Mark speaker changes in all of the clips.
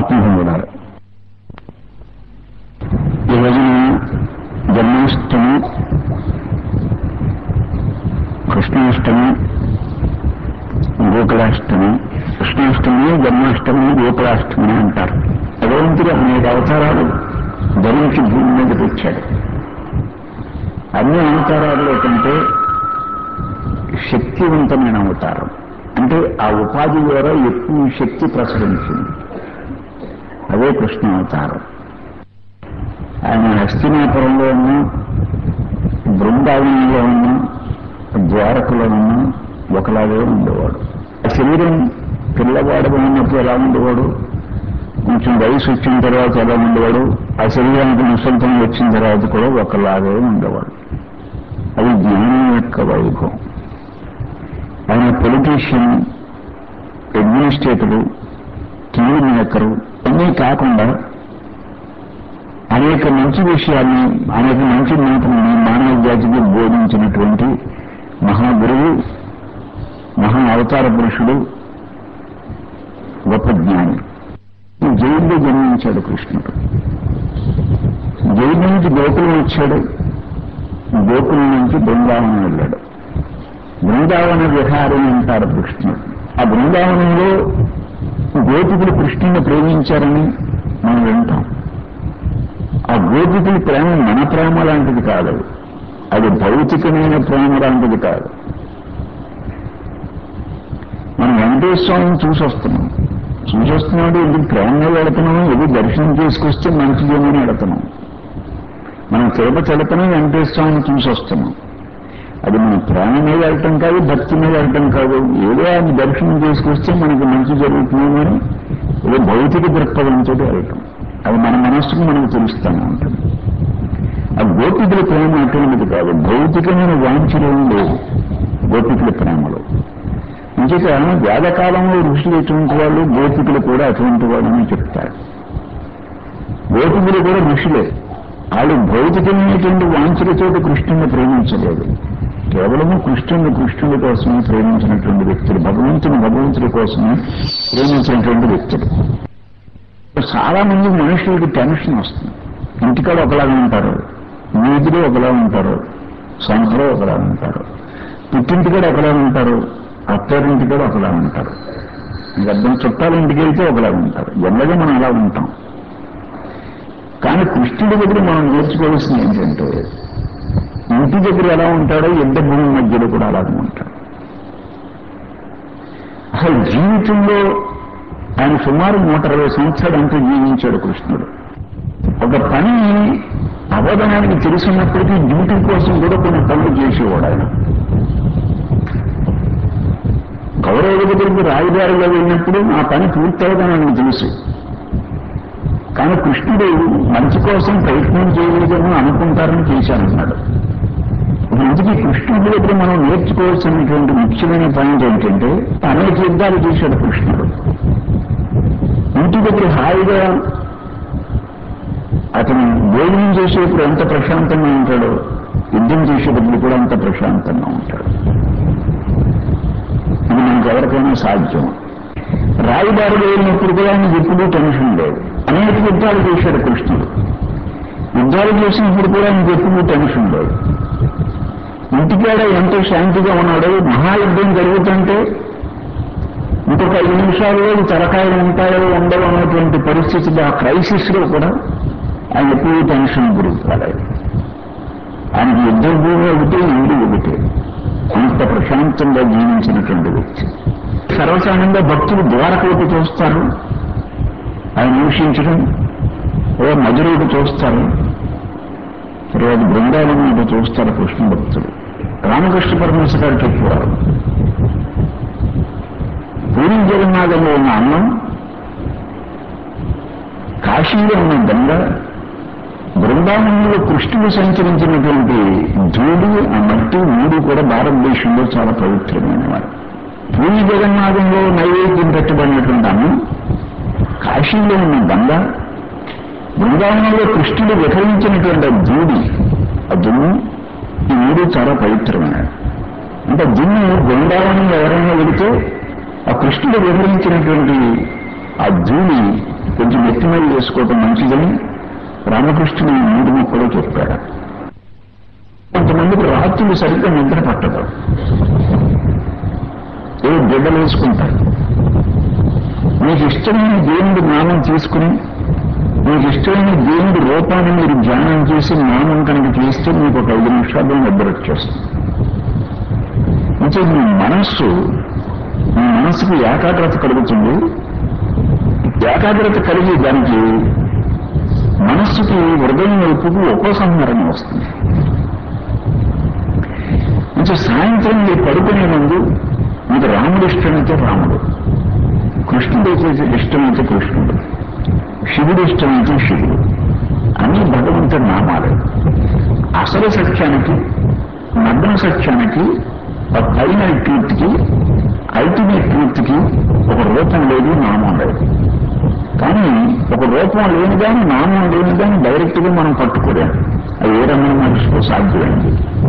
Speaker 1: ఆత్మహుడారు ఈ రోజున జన్మాష్టమి కృష్ణాష్టమి గోకులాష్టమి కృష్ణాష్టమి జన్మాష్టమి గోకులాష్టమి అంటారు భగవంతుడు అనేక అవతారాలు ధరించి భూమి మీదకి వచ్చాడు అన్ని అవతారాల్లో కంటే శక్తివంతమైన అవతారం అంటే ఆ ఉపాధి ద్వారా ఎక్కువ శక్తి ప్రసరించింది అదే కృష్ణ అవతారం ఆయన హస్తినాపురంలో ఉన్న బృందావనంలో ఉన్న ద్వారకలో ఉన్న ఒకలాగే ఉండేవాడు ఆ శరీరం పిల్లవాడుగా ఉన్నప్పుడు ఎలా ఉండేవాడు కొంచెం వయసు వచ్చిన తర్వాత ఎలా ఉండేవాడు ఆ శరీరానికి ముసలితం వచ్చిన తర్వాత కూడా ఒకలాగే ఉండేవాడు అది జ్ఞానం యొక్క వైభవం ఆయన పొలిటీషియన్ అడ్మినిస్ట్రేటరు టీవీ మేకరు అన్నీ కాకుండా అనేక మంచి విషయాల్ని అనేక మంచి మాటల్ని మానవ జాతికి బోధించినటువంటి మహాగురువు మహా అవతార పురుషుడు గొప్ప జ్ఞాని జైల్లో జన్మించాడు కృష్ణుడు జైలు నుంచి గోకులం వచ్చాడు గోకులం నుంచి బృందావనం వెళ్ళాడు బృందావన విహారం అంటారు కృష్ణుడు ఆ బృందావనంలో గోపికులు కృష్ణుని ప్రేమించారని మనం వింటాం ఆ గోపికుల ప్రేమ మన ప్రేమ లాంటిది కాదు అది భౌతికమైన ప్రేమ లాంటిది కాదు మనం వెంకటేశ్వరాన్ని చూసి వస్తున్నాం చూసి వస్తున్నాడు ఎందుకు ప్రేమగా వెళుతున్నాం ఇది దర్శనం చేసుకొస్తే మంచిదేమని వెళుతున్నాం మనం తిరుపతి వెళుతున్నాం వెంకటేశ్వరాన్ని చూసి వస్తున్నాం అది మన ప్రేమ మీద వెళ్ళటం కాదు భక్తి మీద వెళ్ళటం కాదు ఏదో ఆయన దర్శనం చేసుకొస్తే మనకి మంచి జరుగుతుందని ఏదో భౌతిక దృక్పథంతో వెళ్ళటం అది మన మనస్సుకు మనకు తెలుస్తూనే ఉంటుంది ఆ గోపికుల ప్రేమ అటువంటిది కాదు భౌతికమైన వాంఛలు లేవు గోపికుల ప్రేమలో ఇంకేత వేదకాలంలో ఋషులు ఎటువంటి వాళ్ళు గోపికులు కూడా అటువంటి వాళ్ళని చెప్తారు గోపికులు కూడా ఋషులే వాళ్ళు భౌతికమైనటువంటి వాంఛలతో కృష్ణుని ప్రేమించలేదు కేవలము కృష్ణుని కృష్ణుడి కోసమే ప్రేమించినటువంటి వ్యక్తులు భగవంతుని భగవంతుడి కోసమే ప్రేమించినటువంటి వ్యక్తులు చాలా మంది మనుషులకి టెన్షన్ వస్తుంది ఇంటికాడ ఒకలాగా ఉంటారు వీధిలో ఒకలా ఉంటారు సంఘలో ఒకలా ఉంటారు పుట్టింటికాడ ఒకలా ఉంటారు అత్తారింటి కూడా ఒకలా ఉంటారు గద్దం చుట్టాల ఇంటికి వెళ్తే ఒకలా ఉంటారు ఎల్లగా మనం అలా ఉంటాం కానీ కృష్ణుడి దగ్గర మనం నేర్చుకోవాల్సింది ఏంటంటే ఇంటి దగ్గర ఎలా ఉంటాడో యుద్ధ భూమి మధ్యలో కూడా అలాగే ఉంటాడు అసలు జీవితంలో ఆయన సుమారు నూట ఇరవై సంవత్సరాలు అంతా జీవించాడు కృష్ణుడు ఒక పని అవధానానికి తెలుసున్నప్పటికీ డ్యూటీ కోసం కూడా కొన్ని పనులు చేసేవాడు ఆయన కౌరవ దగ్గరికి రాయదారిలో వెళ్ళినప్పుడు ఆ పని పూర్తవుదని ఆయనకు తెలుసు కానీ కృష్ణుడు మంచి కోసం ప్రయత్నం చేయలేదని అనుకుంటారని చేశానన్నాడు ఇందుకు కృష్ణుడి దగ్గర మనం నేర్చుకోవాల్సినటువంటి ముఖ్యమైన పాయింట్ ఏంటంటే అనేక యుద్ధాలు చేశాడు కృష్ణుడు ఇంటి దగ్గర హాయిగా అతను భోజనం చేసేప్పుడు ఎంత ప్రశాంతంగా ఉంటాడో యుద్ధం చేసేటప్పుడు కూడా అంత ప్రశాంతంగా ఉంటాడు ఇది మనకు ఎవరికైనా సాధ్యం రాయిదారులు వెళ్ళినప్పుడు కూడా ఆయనకు ఎప్పుడూ టెన్షన్ లేదు అనేక యుద్ధాలు చేశాడు కృష్ణుడు యుద్ధాలు చేసినప్పుడు కూడా ఆయనకు ఎప్పుడూ టెన్షన్ లేదు ఇంటికాడ ఎంతో శాంతిగా ఉన్నాడు మహాయుద్ధం జరుగుతుంటే ఇంకొక ఐదు నిమిషాల్లో తలకాయలు ఉంటాయో ఉండవు అన్నటువంటి పరిస్థితులు ఆ క్రైసిస్ లో కూడా ఆయన ఎప్పుడూ టెన్షన్ గురవుతాడు ఆయనకి యుద్ధ భూమి ఒకటే ఇండి ఒకటే అంత ప్రశాంతంగా జీవించినటువంటి వ్యక్తి సర్వసాధారణంగా భక్తులు ద్వారకోటి చూస్తారు ఆయన నివసించడం ఓ మధురైపు చూస్తారు తర్వాత బృందావనం చూస్తారు కృష్ణ భక్తులు రామకృష్ణ పరమేశ్వర గారు చెప్పేవారు పూరి జగన్నాథంలో ఉన్న అన్నం కాశీలో ఉన్న గంగ బృందావనంలో కృష్ణుడు సంచరించినటువంటి ధూళి ఆ మట్టి మూడు కూడా భారతదేశంలో చాలా పవిత్రమైనవారు పూరి జగన్నాథంలో నైవేద్యం పెట్టబడినటువంటి అన్నం కాశీలో ఉన్న గంగ బృందావనంలో కృష్ణుడు విహరించినటువంటి ఆ ధూళి ఆ దుమ్ము ఈ మూడు చాలా పవిత్రమైనవి అంటే దుమ్ము బృందావనంలో ఎవరైనా వెళితే ఆ కృష్ణుడు వివరించినటువంటి ఆ ధూళి కొంచెం చేసుకోవటం మంచిదని రామకృష్ణుడు ఈ మూడు ముక్కలో చెప్పాడు కొంతమందికి రాత్రులు సరిగ్గా నిద్ర పట్టదు ఏదో బిడ్డలు వేసుకుంటారు మీకు ఇష్టమైన దేవుడి నామం తీసుకుని మీకు ఇష్టమైన దేవుడి రూపాన్ని మీరు ధ్యానం చేసి నామం కనుక చేస్తే మీకు ఒక ఐదు నిమిషాల్లో నిద్ర వచ్చేస్తుంది అంటే మీ మనస్సు మీ మనస్సుకు ఏకాగ్రత కలుగుతుంది ఏకాగ్రత కలిగి దానికి మనస్సుకి హృదయం వైపుకు ఉపసంహరణ వస్తుంది అంటే సాయంత్రం మీరు పడుకునే ముందు మీకు రాముడు ఇష్టమైతే రాముడు కృష్ణుడు అయితే ఇష్టమైతే కృష్ణుడు శివుడు ఇష్టమైతే శివుడు అన్ని భగవంతుడి నామాలే అసలు సత్యానికి నగ్న సత్యానికి ఫైనల్ ట్రూత్కి అల్టిమేట్ ట్రూత్కి ఒక రూపం లేదు నామం లేదు కానీ ఒక రూపం లేని కానీ నామం లేని కానీ డైరెక్ట్ గా మనం పట్టుకోలేం అది ఏ రమణ మనిషితో సాధ్యమైంది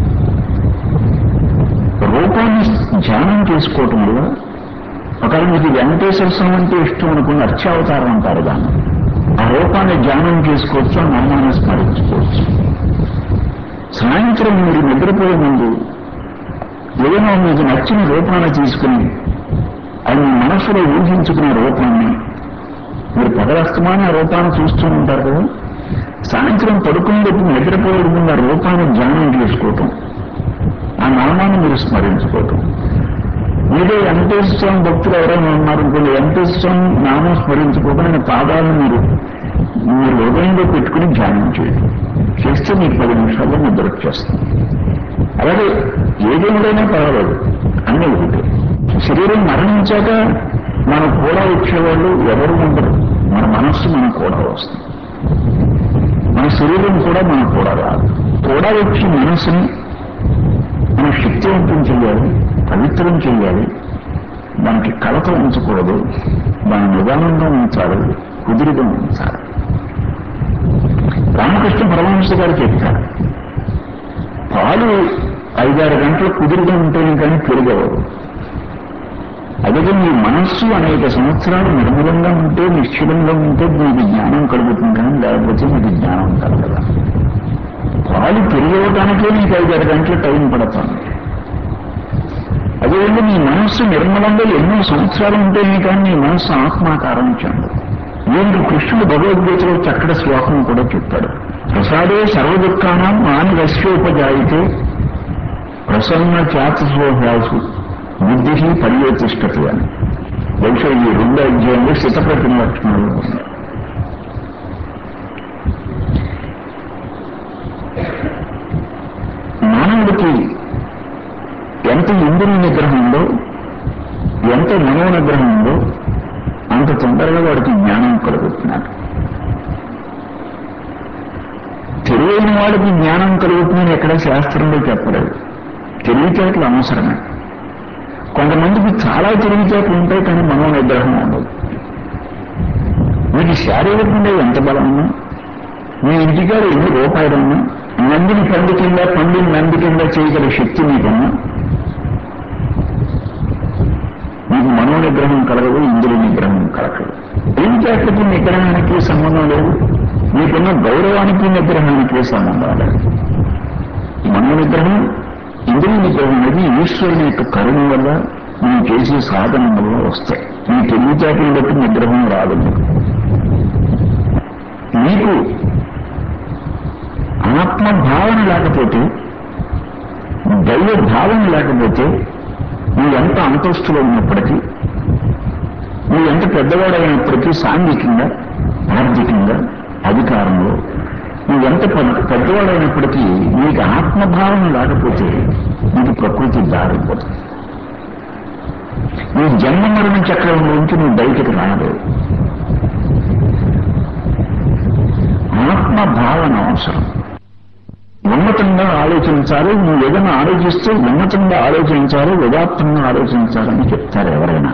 Speaker 1: రూపాన్ని ధ్యానం చేసుకోవటం వల్ల ఒకవేళ మీకు వెంకటేశ్వర స్వామి అంటే ఇష్టం అనుకుని అర్చావతారం అంటారు దాన్ని ఆ రూపాన్ని ధ్యానం చేసుకోవచ్చు ఆ నామాన్ని స్మరించుకోవచ్చు సాయంత్రం మీరు నిద్రపోయే ముందు ఏదైనా మీకు నచ్చిన రూపాన్ని తీసుకుని అది మీ మనసులో ఊహించుకునే రూపాన్ని మీరు పదవస్తమాన ఆ రూపాన్ని చూస్తూ ఉంటారు కదా సాయంత్రం పడుకునేటప్పుడు నిద్రపోయే ముందు ఆ రూపాన్ని ధ్యానం చేసుకోవటం ఆ నామాన్ని మీరు స్మరించుకోవటం మీరే వెంకటేశ్వర స్వామి భక్తులు ఎవరైనా ఉన్నారు అనుకోండి వెంకటేశ్వర స్వామి నామం స్మరించుకోవడం ఆయన పాదాలను మీరు మీరు హృదయంలో పెట్టుకుని ధ్యానం చేయండి చేస్తే మీకు పది నిమిషాల్లో నిద్ర వచ్చేస్తుంది అలాగే ఏ దేవుడైనా పర్వాలేదు అన్నీ ఒకటి శరీరం మరణించాక మన కూడా వచ్చేవాళ్ళు ఎవరు ఉండరు మన మనస్సు మనం కూడా వస్తుంది మన శరీరం కూడా మనం కూడా రాదు కూడా వచ్చి మనసుని మనం శక్తివంతం చేయాలి పవిత్రం చేయాలి మనకి కలత ఉంచకూడదు మన నిదానంగా ఉంచాలి కుదురుగా ఉంచాలి రామకృష్ణ పరమహంస గారు చెప్తారు పాలు ఐదారు గంటలు కుదురుగా ఉంటేనే కానీ పెరిగేవారు అదే మీ మనస్సు అనేక సంవత్సరాలు నిర్మలంగా ఉంటే నిశ్చలంగా ఉంటే మీకు జ్ఞానం కలుగుతుంది కానీ లేకపోతే మీకు జ్ఞానం కలగదా పాలు పెరిగవటానికే మీకు ఐదారు గంటలు టైం పడుతుంది అదేవిధంగా మీ మనస్సు నిర్మలంగా ఎన్నో సంవత్సరాలు ఉంటేనే కానీ మీ మనస్సు ఆత్మాకారం చెందదు వీళ్ళు కృష్ణుడు భగవద్గీతలో చక్కటి శ్లోకం కూడా చెప్పాడు ప్రసాదే సర్వదుఃఖానం మాని రస్యోపజాయితే ప్రసన్న చాతసోభాసు బుద్ధి పర్యతిష్టతి అని బహుశా ఈ రెండు అధ్యాయంలో స్థితప్రతిమ లక్షణాలు ఉన్నాయి మానవుడికి ఎంత ఇంద్రియ నిగ్రహం ఉందో ఎంత మనో నిగ్రహం ఉందో అంత తొందరగా వాడికి జ్ఞానం కలుగుతున్నాడు తెలియని వాడికి జ్ఞానం కలుగుతుందని ఎక్కడ శాస్త్రంలో చెప్పలేదు తెలివితేటలు అవసరమే కొంతమందికి చాలా తెలివితేటలు ఉంటాయి కానీ మనో నిగ్రహం ఉండదు మీకు శారీరకంగా ఎంత బలం ఉన్నా మీ ఇంటికాడ ఎన్ని రూపాయలు ఉన్నా నందిని పండు కింద పండిని నంది కింద చేయగల శక్తి మీకున్నా మీకు మనో నిగ్రహం కలగదు ఇంద్రియ నిగ్రహం కలగదు తెలివితేటలకి నిగ్రహానికి సంబంధం లేదు మీకున్న గౌరవానికి నిగ్రహానికి సంబంధం లేదు మనో నిగ్రహం ఇంద్రియ నిగ్రహం అనేది ఈశ్వరుని యొక్క కరుణ వల్ల మేము చేసే సాధన వల్ల వస్తాయి మీ తెలివితేటలు బట్టి నిగ్రహం రాదు మీకు మీకు ఆత్మ భావన లేకపోతే దైవ భావన లేకపోతే నువ్వు ఎంత అంతస్తులో ఉన్నప్పటికీ నువ్వు ఎంత పెద్దవాడైనప్పటికీ సాంఘికంగా ఆర్థికంగా అధికారంలో నువ్వు ఎంత పెద్ద పెద్దవాడైనప్పటికీ నీకు ఆత్మభావం లేకపోతే నీకు ప్రకృతి దారిపోతుంది నీ జన్మ మరణ చక్రం నుంచి నువ్వు బయటకు రాలేవు ఆత్మ భావన అవసరం ఉన్నతంగా ఆలోచించాలి నువ్వు ఏదైనా ఆలోచిస్తే ఉన్నతంగా ఆలోచించాలి ఉదాత్తంగా ఆలోచించాలని చెప్తారు ఎవరైనా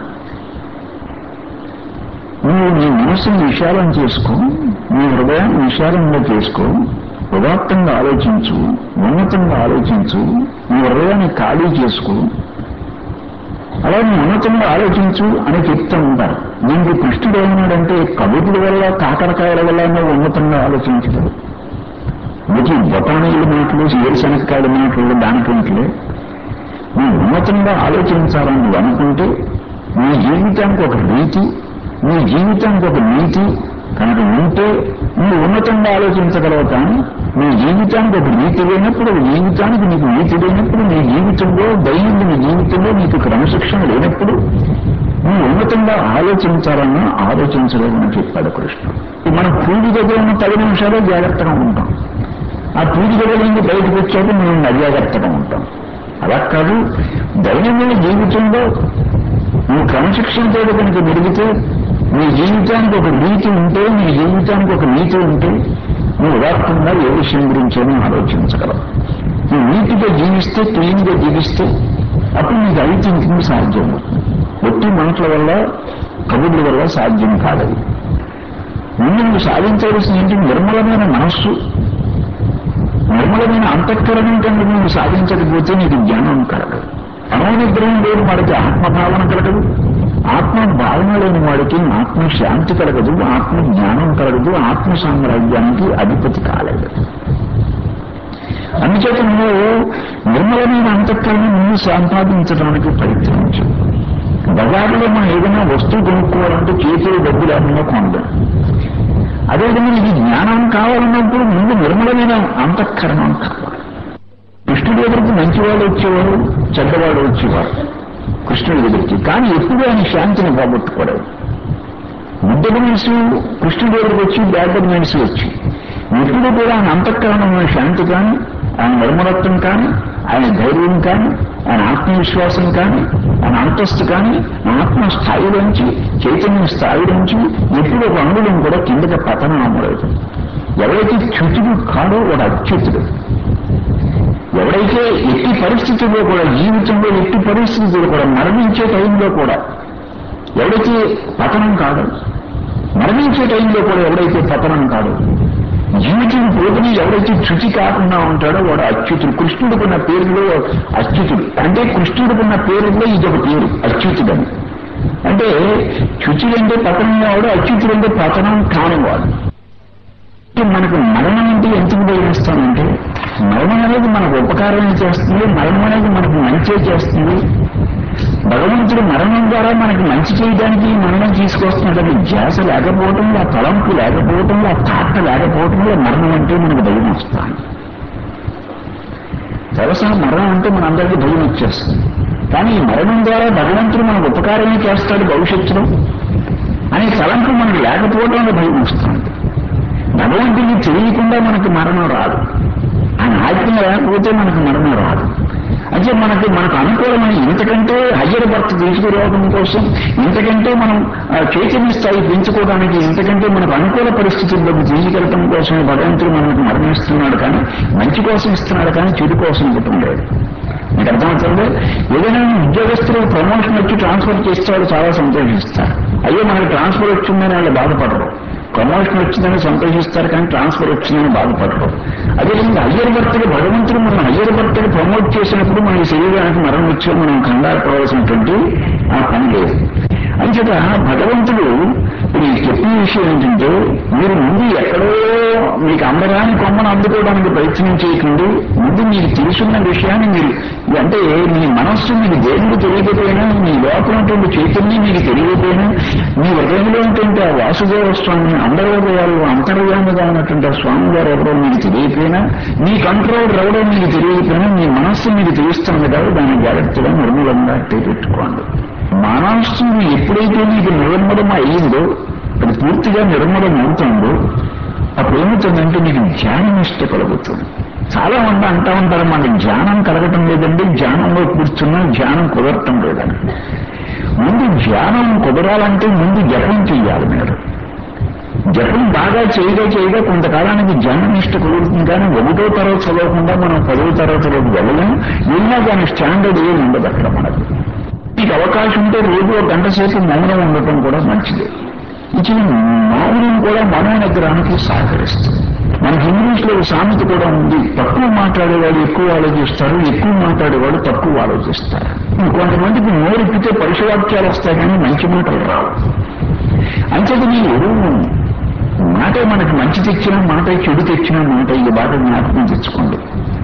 Speaker 1: నువ్వు నీ మనసుని విశాలం చేసుకో నీ హృదయాన్ని విశాలంగా చేసుకో ఉదాత్తంగా ఆలోచించు ఉన్నతంగా ఆలోచించు నీ హృదయాన్ని ఖాళీ చేసుకో అలా నువ్వు ఉన్నతంగా ఆలోచించు అని చెప్తూ ఉంటారు దీనికి కృష్ణుడు ఏమన్నాడంటే కబుర్ల వల్ల కాకరకాయల వల్ల నువ్వు ఉన్నతంగా ఆలోచించదు మీకు బొటానీల మాటలు ఏరుశనక్కాయల మాటలు దానికంటే నువ్వు ఉన్నతంగా ఆలోచించాలని నువ్వు అనుకుంటే నీ జీవితానికి ఒక రీతి నీ జీవితానికి ఒక నీతి కనుక ఉంటే నువ్వు ఉన్నతంగా ఆలోచించగలవు కానీ నీ జీవితానికి ఒక నీతి లేనప్పుడు జీవితానికి నీకు నీతి లేనప్పుడు నీ జీవితంలో దైనందిన జీవితంలో నీకు క్రమశిక్షణ లేనప్పుడు నువ్వు ఉన్నతంగా ఆలోచించాలన్నా ఆలోచించలేమని చెప్పాడు కృష్ణుడు మనం పూజ దగ్గర ఉన్న పది నిమిషాలే జాగ్రత్తగా ఉంటాం ఆ పూజ దగ్గర నుండి బయటకు వచ్చాక మేము అజాగ్రత్తగా ఉంటాం అలా కాదు దైనందిన జీవితంలో నువ్వు క్రమశిక్షణతో కనుక మెరిగితే నీ జీవితానికి ఒక నీతి ఉంటే నీ జీవితానికి ఒక నీతి ఉంటే నువ్వు ఉదాత్తంగా ఏ విషయం గురించైనా ఆలోచించగలవు నువ్వు నీతిగా జీవిస్తే క్లీన్గా జీవిస్తే అప్పుడు నీకు అవి థింకింగ్ సాధ్యం అవుతుంది ఒట్టి మాటల వల్ల కబుర్ల వల్ల సాధ్యం కాదది ముందు నువ్వు సాధించవలసిన ఏంటి నిర్మలమైన మనస్సు నిర్మలమైన అంతఃకరణం కనుక నువ్వు సాధించకపోతే నీకు జ్ఞానం కలగదు మనోనిగ్రహం లేని వాడికి ఆత్మభావన కలగదు ఆత్మ భావన లేని వాడికి ఆత్మ శాంతి కలగదు ఆత్మ జ్ఞానం కలగదు ఆత్మ సామ్రాజ్యానికి అధిపతి కాలేదు అందుచేత నువ్వు నిర్మలమైన అంతఃకరణం నువ్వు సంపాదించడానికి ప్రయత్నించు బజార్లో మనం ఏదైనా వస్తువు కొనుక్కోవాలంటే చేతిలో డబ్బు లేకుండా కొనలేం అదేవిధంగా నీకు జ్ఞానం కావాలన్నప్పుడు ముందు నిర్మలమైన అంతఃకరణం కావాలి కృష్ణుడి దగ్గరికి మంచివాడు వచ్చేవాడు చెడ్డవాడు వచ్చేవాడు కృష్ణుడి దగ్గరికి కానీ ఎప్పుడు ఆయన శాంతిని పోగొట్టుకోలేదు ముద్దడు మనిషి కృష్ణుడి దగ్గరికి వచ్చి బ్యాడ్డ మనిషి వచ్చి ఎప్పుడు కూడా ఆయన అంతఃకరణమైన శాంతి కానీ ఆయన నిర్మలత్వం కానీ ఆయన ధైర్యం కానీ ఆయన ఆత్మవిశ్వాసం కానీ ఆయన అంతస్తు కానీ ఆత్మ స్థాయిలోంచి చైతన్య స్థాయిలోంచి ఎప్పుడు ఒక అంగుళం కూడా కిందకి పతనం అమ్మలేదు ఎవరైతే చ్యుతుడు కాడో వాడు అచ్యుతుడు ఎవరైతే ఎట్టి పరిస్థితుల్లో కూడా జీవితంలో ఎట్టి పరిస్థితుల్లో కూడా మరణించే టైంలో కూడా ఎవరైతే పతనం కాదు మరణించే టైంలో కూడా ఎవరైతే పతనం కాదు జీవితం పోతుని ఎవరైతే చ్యుతి కాకుండా ఉంటాడో వాడు అచ్యుతుడు కృష్ణుడికున్న పేరులో అచ్యుతుడు అంటే కృష్ణుడికున్న పేరులో ఇది ఒక పేరు అచ్యుతుడని అంటే చ్యుతుడంటే పతనం వాడు అచ్యుతుడంటే పతనం కానివాడు మనకు మరణం అంటే ఎందుకు భయమిస్తామంటే మరణం అనేది మనకు ఉపకారం చేస్తుంది మరణం అనేది మనకు మంచి చేస్తుంది భగవంతుడు మరణం ద్వారా మనకి మంచి చేయడానికి మరణం తీసుకొస్తున్నాడని ధ్యాస లేకపోవటంలో ఆ తలంపు లేకపోవటంలో ఆ తాట లేకపోవటంలో మరణం అంటే మనకు భయం వస్తాను తెలుసా మరణం అంటే మనందరికీ భయం వచ్చేస్తుంది కానీ ఈ మరణం ద్వారా భగవంతుడు మనకు ఉపకారమే చేస్తాడు భవిష్యత్తులో అనే తలంపు మనకు లేకపోవడంలో భయం వస్తుంది భగవంతుడికి తెలియకుండా మనకి మరణం రాదు ఆయన ఆజ్ఞ లేకపోతే మనకు మరణం రాదు అంటే మనకి మనకు అనుకూలమైన ఇంతకంటే హయ్యర్ బర్త్ తీసుకురావడం కోసం ఇంతకంటే మనం ఆ, చైతన్య స్థాయి పెంచుకోవడానికి ఇంతకంటే మనకు అనుకూల పరిస్థితుల్లోకి తీసుకెళ్ళటం కోసం భగవంతుడు మనకు మరణిస్తున్నాడు కానీ మంచి కోసం ఇస్తున్నాడు కానీ చెడు కోసం ఇవ్వటం లేదు మీకు అర్థమవుతుంది ఏదైనా ఉద్యోగస్తులు ప్రమోషన్ వచ్చి ట్రాన్స్ఫర్ చేస్తే వాళ్ళు చాలా సంతోషిస్తారు అయ్యో మనకి ట్రాన్స్ఫర్ వచ్చిందని వాళ్ళు బాధపడరు ప్రమోషన్ వచ్చిందని సంతోషిస్తారు కానీ ట్రాన్స్ఫర్ వచ్చిందని బాధపడరు అదేవిధంగా అయ్యర్ భర్తలు భగవంతుడు మనం అయ్యర్ భర్తలు ప్రమోట్ చేసినప్పుడు మన శరీరానికి మరణం వచ్చి మనం కంగారు పడవలసినటువంటి ఆ పని లేదు అంచేత భగవంతుడు ఈ చెప్పిన విషయం ఏంటంటే మీరు ముందు ఎక్కడో మీకు అందరాని కొమ్మను అందుకోవడానికి ప్రయత్నం చేయకండి ముందు మీకు తెలుసున్న విషయాన్ని మీరు అంటే మీ మనస్సు మీకు దేవుడు తెలియకపోయినా మీ లోపల ఉన్నటువంటి చైతన్యం మీకు తెలియకపోయినా మీ హృదయంలో ఉన్నటువంటి ఆ వాసుదేవ స్వామి అందరోదయాలు అంతర్యామిగా ఉన్నటువంటి ఆ స్వామి గారు ఎవరో మీకు తెలియకపోయినా మీ కంట్రోల్ ఎవరో మీకు తెలియకపోయినా మీ మనస్సు మీకు తెలుస్తుంది కదా దాన్ని జాగ్రత్తగా నిర్మూలంగా పెట్టుకోండి మనస్సు ఎప్పుడైతే మీకు నిర్మలం అయ్యిందో అది పూర్తిగా నిర్మలం అవుతుందో అప్పుడు ఏమవుతుందంటే మీకు ధ్యానం ఇష్ట కలుగుతుంది చాలా మంది అంటా ఉంటారు మనకి ధ్యానం కలగటం లేదండి ధ్యానంలో కూర్చున్నా ధ్యానం కుదరటం లేదని ముందు ధ్యానం కుదరాలంటే ముందు జపం చెయ్యాలి మీరు జపం బాగా చేయగా చేయగా కొంతకాలానికి ధ్యాననిష్ట కుదురుతుంది కానీ ఒకటో తరగతి చదవకుండా మనం పదవ తరగతిలోకి వెళ్ళలేం వెళ్ళినా దాని స్టాండర్డ్ ఏమి ఉండదు అక్కడ మనకు మీకు అవకాశం ఉంటే రోజు ఒక గంట సేపు మౌనం ఉండటం కూడా మంచిది ఇది మౌనం కూడా మనో నిగ్రహానికి సహకరిస్తుంది మనకి ఇంగ్లీష్ లో ఒక సామెత కూడా ఉంది తక్కువ మాట్లాడేవాడు ఎక్కువ ఆలోచిస్తారు ఎక్కువ మాట్లాడేవాడు తక్కువ ఆలోచిస్తారు కొంతమందికి నోరెక్కితే పరుషవాక్యాలు వస్తాయి కానీ మంచి మాటలు రావు అంచేది మీరు మాట మనకి మంచి తెచ్చిన మాట చెడు తెచ్చిన మాట ఈ బాట జ్ఞాపకం తెచ్చుకోండి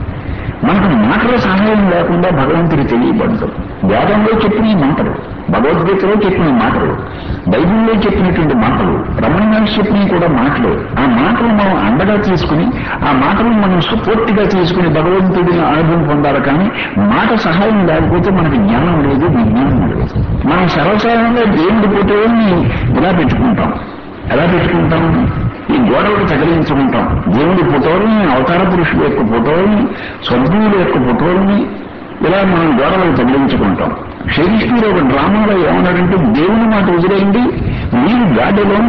Speaker 1: మనకు మాటల సహాయం లేకుండా భగవంతుడి తెలియబడదు వేదంలో చెప్పిన ఈ మాటలు భగవద్గీతలో చెప్పిన ఈ మాటలు బైబిల్లో చెప్పినటువంటి మాటలు రమణ మహర్షి చెప్పినవి కూడా మాటలు ఆ మాటలు మనం అండగా తీసుకుని ఆ మాటలు మనం సపోర్ట్ గా తీసుకుని భగవంతుడి అనుభవం పొందాలి కానీ మాట సహాయం లేకపోతే మనకి జ్ఞానం లేదు విజ్ఞానం లేదు మనం సర్వసాధారణంగా దేవుడి ఫోటోని ఇలా పెట్టుకుంటాం ఎలా పెట్టుకుంటాం ఈ గోడలకు తగిలించుకుంటాం దేవుడి ఫోటోల్ని అవతార పురుషుల యొక్క ఫోటోల్ని స్వర్గీయుల యొక్క ఫోటోల్ని ఇలా మనం గోడలకు తగిలించుకుంటాం షేక్స్పియర్ ఒక డ్రామాలో ఏమన్నాడంటే దేవుని మాట వదిలేయండి మీరు గాడిలో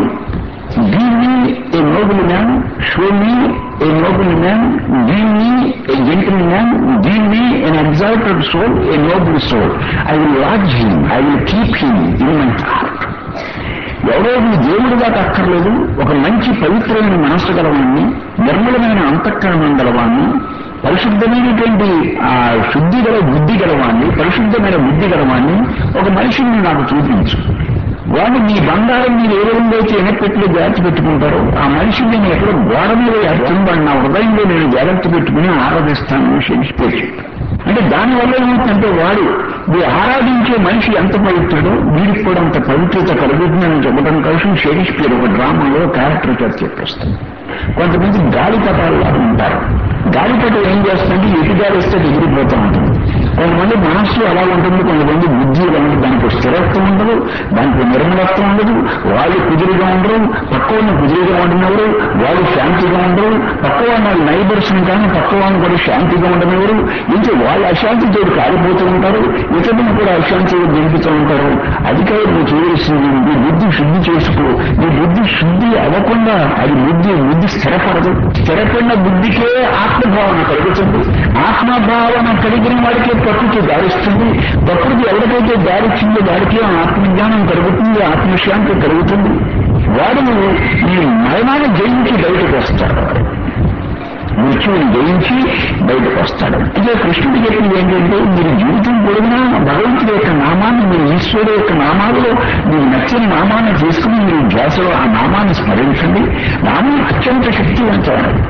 Speaker 1: దీన్ని a noble man show me a noble man దీన్ని ఏ జెంటిల్ మ్యాన్ దీన్ని an exalted soul a noble soul I will lodge him I will keep him in my heart ఎవరో మీ దేవుడిగా అక్కర్లేదు ఒక మంచి పవిత్రమైన మనస్సు గలవాణ్ణి నిర్మలమైన అంతఃకరణం గలవాణ్ణి పరిశుద్ధమైనటువంటి ఆ శుద్ధి గల బుద్ధి గలవాణ్ణి పరిశుద్ధమైన బుద్ధి గలవాణ్ణి ఒక మనిషిని నాకు చూపించు వాళ్ళు మీ బంగారం మీరు ఏ విధంగా అయితే ఎనపెట్టులో జాగ్రత్త పెట్టుకుంటారో ఆ మనిషిని నేను ఎక్కడ గోడ మీద వేస్తాను వాడు నా హృదయంలో నేను జాగ్రత్త పెట్టుకుని ఆరాధిస్తాను షేక్స్పియర్ చెప్పారు అంటే దానివల్ల ఏమవుతుందంటే వాడు మీరు ఆరాధించే మనిషి ఎంత పవిత్రుడో వీడికి కూడా అంత పవిత్రత కలుగుతుందని చెప్పడం కోసం షేక్స్పియర్ ఒక డ్రామాలో క్యారెక్టర్ చేసి చెప్పేస్తాడు కొంతమంది గాలిపటాలు ఉంటారు గాలిపటం ఏం చేస్తుందంటే ఎటు గాలి వస్తే ఎగిరిపోతూ ఉంటుంది కొంతమంది మనస్సు అలా ఉంటుంది కొంతమంది బుద్ధి ఎలా ఉంటుంది దానికి స్థిరత్వం ఉండదు దానికి నిర్మలత్వం ఉండదు వాళ్ళు కుదురుగా ఉండరు పక్క వాళ్ళని కుదురుగా ఉంటున్నవారు వాళ్ళు శాంతిగా ఉండరు పక్క వాళ్ళ నైబర్స్ కానీ పక్క వాళ్ళని కూడా శాంతిగా ఉండనివ్వరు ఇంకా వాళ్ళు అశాంతితో కాలిపోతూ ఉంటారు ఇతరులను కూడా అశాంతిగా దింపుతూ ఉంటారు అధికారులు చేయవలసింది నీ బుద్ధి శుద్ధి చేసుకో నీ బుద్ధి శుద్ధి అవ్వకుండా అది బుద్ధి బుద్ధి స్థిరపడదు స్థిరపడిన బుద్ధికే ఆత్మభావన కలుగుతుంది ఆత్మభావన కలిగిన వాడికే ప్రకృతి దారిస్తుంది ప్రకృతి ఎవరికైతే దారిచ్చిందో వాడికి ఆత్మజ్ఞానం కలుగుతుంది ఆత్మశాంతి కలుగుతుంది వాడు ఈ మరణాన్ని జయించి బయటకు వస్తాడు మృత్యువుని జయించి బయటకు వస్తాడు ఇదే కృష్ణుడు చెప్పింది ఏంటంటే మీరు జీవితం పొడిగినా భగవంతుడి యొక్క నామాన్ని మీరు ఈశ్వరుడు యొక్క నామాలలో మీరు నచ్చిన నామాన్ని తీసుకుని మీరు ధ్యాసలో ఆ నామాన్ని స్మరించండి నామం అత్యంత శక్తివంతమైనది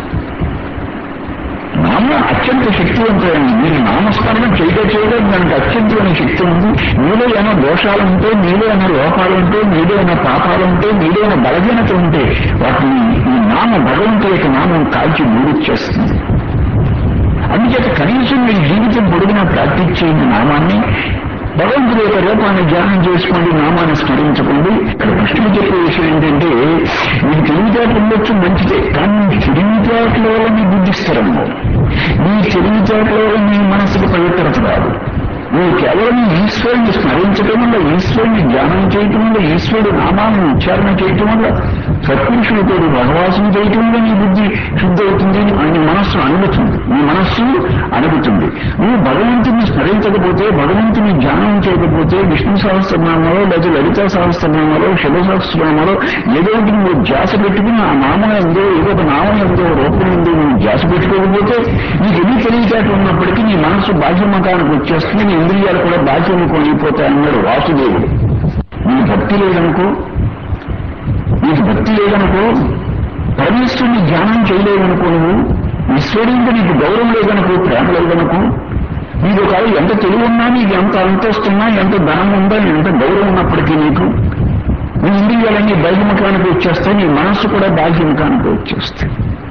Speaker 1: నామం అత్యంత శక్తివంతమైనది మీరు నామస్మరణ చేయగా చేయగా దానికి అత్యంతమైన శక్తి ఉంది మీలో ఏమైనా దోషాలు ఉంటే మీలో ఏమైనా లోపాలు ఉంటే మీలో ఏమైనా పాపాలు ఉంటే మీలో ఏమైనా బలహీనత ఉంటే వాటిని ఈ నామ భగవంతుడి యొక్క నామం కాల్చి మూడిచ్చేస్తుంది అందుచేత కనీసం మీ జీవితం పొడిగినా ప్రాక్టీస్ చేయని నామాన్ని భగవంతుడి యొక్క రూపాన్ని ధ్యానం చేసుకోండి నామాన్ని స్మరించుకోండి ఇక్కడ కృష్ణుడు చెప్పే విషయం ఏంటంటే మీకు తెలివితేటలు ఉండొచ్చు మంచిదే కానీ మీ తెలివితేటల వల్ల మీ బుద్ధి స్థిరంగా మీ తెలివితేటల వల్ల మీ మనసుకు పవిత్రత రాదు నువ్వు కేవలం ఈశ్వరుని స్మరించడం వల్ల ఈశ్వరుని ధ్యానం చేయటం వల్ల ఈశ్వరుడు నామాన్ని ఉచ్చారణ చేయటం వల్ల సత్పురుషులతో భగవాసం చేయటం వల్ల నీ బుద్ధి శుద్ధి అవుతుంది అని మనస్సు అణుగుతుంది నీ మనస్సు అణుగుతుంది నువ్వు భగవంతుని స్మరించకపోతే భగవంతుని ధ్యానం చేయకపోతే విష్ణు సహస్రనామాలో లేదా లలిత సహస్రనామాలో శివ సహస్రనామాలో ఏదో ఒకటి నువ్వు ధ్యాస పెట్టుకుని ఆ నామం ఎందో ఏదో ఒక నామం ఎందో రూపం ఎందో నువ్వు ధ్యాస పెట్టుకోకపోతే నీకు ఎన్ని తెలివితేటలు ఉన్నప్పటికీ నీ మనస్సు బాహ్యముఖానికి వచ్చేస్తుంది నీ ఇంద్రియాలు కూడా బాహ్యముఖం అయిపోతాయి అన్నాడు వాసుదేవుడు నీ భక్తి లేదనుకో నీకు భక్తి లేదనుకో పరమేశ్వరుని ధ్యానం చేయలేదనుకో నువ్వు ఈశ్వరుడికి నీకు గౌరవం లేదనుకో ప్రేమ లేదనుకో నీకు ఒక ఎంత తెలివి ఉన్నా నీకు ఎంత అంతస్తున్నా ఎంత ధనం ఉందా ఎంత గౌరవం ఉన్నప్పటికీ నీకు నీ ఇంద్రియాలన్నీ బాహ్యముఖానికి వచ్చేస్తాయి నీ మనస్సు కూడా బాహ్యముఖానికి వచ్చేస్తాయి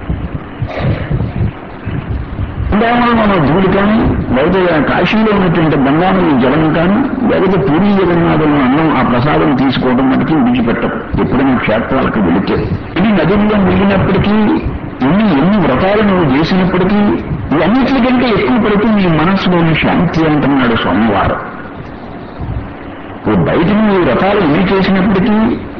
Speaker 1: బృందావనంలో ధూళి కానీ లేకపోతే కాశీలో ఉన్నటువంటి బంగారం జలం కానీ లేకపోతే పూరి జగన్నాథులను అన్నం ఆ ప్రసాదం తీసుకోవడం మనకి విడిచిపెట్టం ఎప్పుడైనా క్షేత్రాలకు వెళితే ఇది నదుల్లో మిగిలినప్పటికీ ఎన్ని ఎన్ని వ్రతాలు నువ్వు చేసినప్పటికీ ఇవన్నిటికంటే ఎక్కువ పడితే నీ మనస్సులోని శాంతి అంటున్నాడు సోమవారం ఇప్పుడు బయట నువ్వు వ్రతాలు ఎన్ని చేసినప్పటికీ ఎన్ని యాత్ర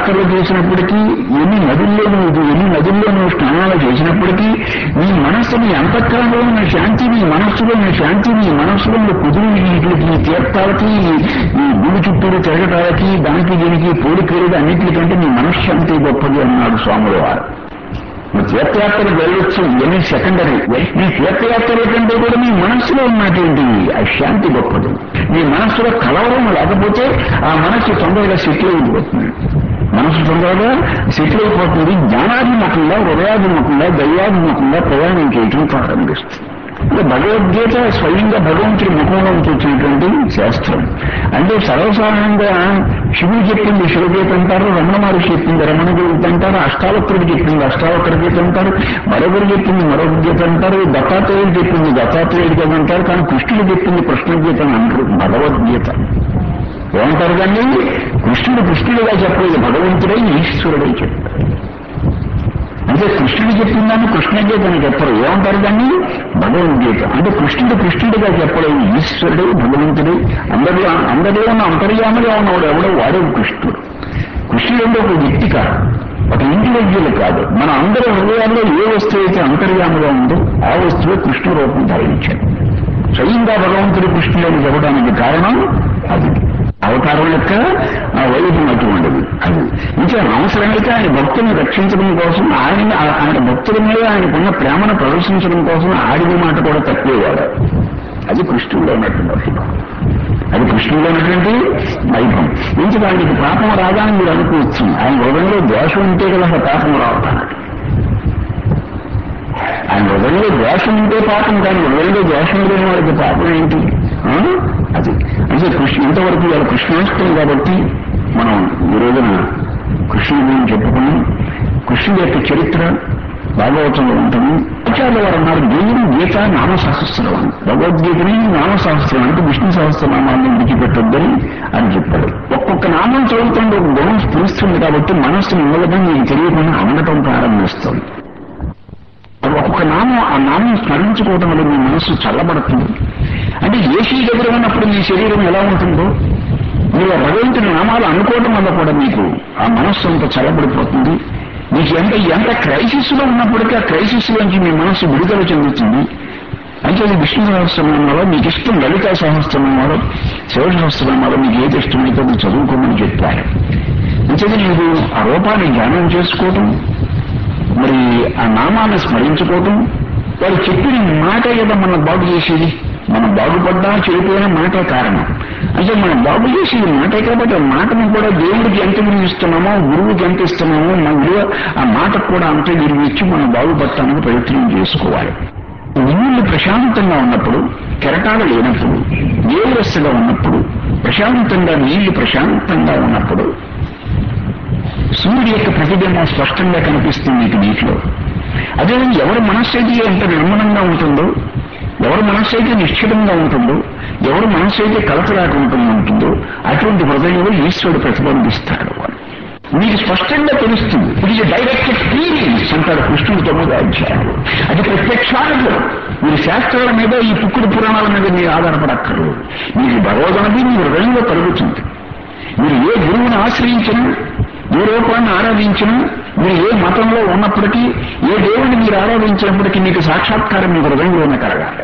Speaker 1: యాత్రలు చేసినప్పటికీ ఎన్ని నదుల్లో నువ్వు ఎన్ని నదుల్లో నువ్వు స్నానాలు చేసినప్పటికీ నీ మనస్సు నీ అంతఃకరంలో ఉన్న శాంతి నీ మనస్సులో ఉన్న శాంతి నీ మనస్సులో ఉన్న కుదురు వీటికి నీ తీర్థాలకి నీ గుడి చుట్టూరు తిరగటాలకి దానికి దీనికి పోలికలు అన్నింటికంటే నీ మనశ్శాంతి గొప్పది అన్నాడు స్వాముల వారు నువ్వు తీర్థయాత్రలు వెళ్ళొచ్చు ఇవన్నీ సెకండరీ నీ తీర్థయాత్రల కంటే కూడా నీ మనస్సులో ఉన్నటువంటి ఆ శాంతి గొప్పది నీ మనస్సులో కలవరం లేకపోతే ఆ మనస్సు తొందరగా సెటిల్ అయిపోతుంది మనసు తొందరగా సెటిల్ అయిపోతుంది జ్ఞానాభిముఖంగా హృదయాభిముఖంగా దయ్యాభిముఖంగా ప్రయాణం చేయటం ప్రారంభిస్తుంది అంటే భగవద్గీత స్వయంగా భగవంతుడి ముఖంలో నుంచి వచ్చినటువంటి శాస్త్రం అంటే సర్వసాధారణంగా శివుడు చెప్పింది శివగీత అంటారు రమణ మహర్షి చెప్పింది రమణ గీత అంటారు అష్టావక్రుడు చెప్పింది అష్టావక్ర గీత అంటారు మరొకరు చెప్పింది మరొక గీత అంటారు దత్తాత్రేయుడు చెప్పింది దత్తాత్రేయుడు గీత అంటారు కానీ కృష్ణుడు చెప్పింది కృష్ణ గీత అని అంటారు భగవద్గీత ఏమంటారు కానీ కృష్ణుడు కృష్ణుడిగా చెప్పలేదు భగవంతుడై ఈశ్వరుడై చెప్పారు అంటే కృష్ణుడు చెప్పిందని కృష్ణగీత అని చెప్పరు ఏమంటారు దాన్ని భగవద్గీత అంటే కృష్ణుడు కృష్ణుడిగా చెప్పలేదు ఈశ్వరుడు భగవంతుడు అందరిలో అందరిలో ఉన్న అంతర్యామగా ఉన్నవాడు ఎవడో వాడే కృష్ణుడు కృష్ణుడు అంటే ఒక వ్యక్తి కాదు ఒక ఇండివిజువల్ కాదు మన అందరి హృదయాల్లో ఏ వస్తువు అయితే అంతర్యామగా ఉందో ఆ వస్తువు కృష్ణ రూపం ధరించాడు స్వయంగా భగవంతుడు కృష్ణుడని చెప్పడానికి కారణం అది అవతారం యొక్క ఆ వైద్యం అటువంటిది అది ఇంకా అవసరమైతే ఆయన భక్తులను రక్షించడం కోసం ఆయన ఆయన భక్తుల మీద ఆయనకున్న ప్రేమను ప్రదర్శించడం కోసం ఆడిన మాట కూడా తప్పేవాడు అది కృష్ణుడిలో ఉన్నటువంటి వైభవం అది కృష్ణుడిలో ఉన్నటువంటి వైభవం ఇంకా ఆయనకి పాపం రాగానే మీరు అనుకోవచ్చు ఆయన హృదయంలో దోషం ఉంటే కదా అసలు పాపం రావటానికి ఆయన హృదయంలో దోషం ఉంటే పాపం కానీ హృదయంలో దోషం లేని వాడికి పాపం ఏంటి ఆ? అది అంటే కృష్ణ ఇంతవరకు ఇవాళ కృష్ణాష్టమి కాబట్టి మనం ఈ రోజున కృష్ణుడి గురించి చెప్పుకున్నాం కృష్ణుడి యొక్క చరిత్ర భాగవతంలో ఉంటుంది ఆచార్య వారు అన్నారు దేవుడు గీత నామ సహస్రం అని భగవద్గీతని నామ సహస్రం అంటే విష్ణు సహస్రనామాన్ని విడిచిపెట్టొద్దని అని చెప్పాడు ఒక్కొక్క నామం చదువుతుంటే ఒక గుణం స్ఫురిస్తుంది కాబట్టి మనస్సు నిమ్మగా నీకు తెలియకుండా అందటం ప్రారంభిస్తుంది అది ఒక్కొక్క నామం ఆ నామం స్మరించుకోవడం వల్ల మీ మనస్సు చల్లబడుతుంది అంటే ఏసీ దగ్గర ఉన్నప్పుడు మీ శరీరం ఎలా ఉంటుందో మీరు ఆ భగవంతుని నామాలు అనుకోవడం వల్ల కూడా మీకు ఆ మనస్సు అంత చల్లబడిపోతుంది మీకు ఎంత ఎంత క్రైసిస్ లో ఉన్నప్పటికీ ఆ క్రైసిస్ నుంచి మీ మనస్సు విడుదల చెందుతుంది అంటే అది విష్ణు సహస్రనామాలో మీకు ఇష్టం లలితా సహస్రనామాలో శివ సహస్రనామాలో మీకు ఏది ఇష్టమైతే అది చదువుకోమని చెప్పారు అంటే మీరు ఆ రూపాన్ని ధ్యానం చేసుకోవటం మరి ఆ నామాన్ని స్మరించుకోవటం వాళ్ళు చెప్పిన మాట కదా మనం బాగు చేసేది మనం బాగుపడ్డా చెడిపోయిన మాటే కారణం అంటే మనం బాగు చేసేది మాటే కాబట్టి ఆ మాటను కూడా దేవుడికి ఎంత విలువ ఇస్తున్నామో గురువుకి ఎంత ఇస్తున్నామో మన విలువ ఆ మాటకు కూడా అంతే విలువ ఇచ్చి మనం బాగుపడటానికి ప్రయత్నం చేసుకోవాలి నీళ్లు ప్రశాంతంగా ఉన్నప్పుడు కెరటాలు లేనప్పుడు నీరస్సుగా ఉన్నప్పుడు ప్రశాంతంగా నీళ్లు ప్రశాంతంగా ఉన్నప్పుడు సూర్యుడి యొక్క ప్రతిబింబం స్పష్టంగా కనిపిస్తుంది మీకు నీటిలో అదేవిధంగా ఎవరి మనస్సు అయితే ఎంత నిర్మలంగా ఉంటుందో ఎవరి మనస్సు అయితే నిశ్చితంగా ఉంటుందో ఎవరి మనస్సు అయితే కలతలాకుంటూ ఉంటుందో అటువంటి హృదయంలో ఈశ్వరుడు ప్రతిబింబిస్తాడు మీకు స్పష్టంగా తెలుస్తుంది ఇది డైరెక్ట్ ఎక్స్పీరియన్స్ అంటాడు కృష్ణుడు తొమ్మిది అధ్యాయులు అది ప్రత్యక్షానుభవం మీరు శాస్త్రాల మీద ఈ పుక్కుడు పురాణాల మీద మీరు ఆధారపడక్కర్లేదు మీకు భగవదనది మీ హృదయంలో కలుగుతుంది మీరు ఏ గురువుని ఆశ్రయించినా ఏ రూపాన్ని ఆరాధించినా మీరు ఏ మతంలో ఉన్నప్పటికీ ఏ దేవుడిని మీరు ఆరాధించినప్పటికీ మీకు సాక్షాత్కారం మీ హృదయంలోనే కలగాలి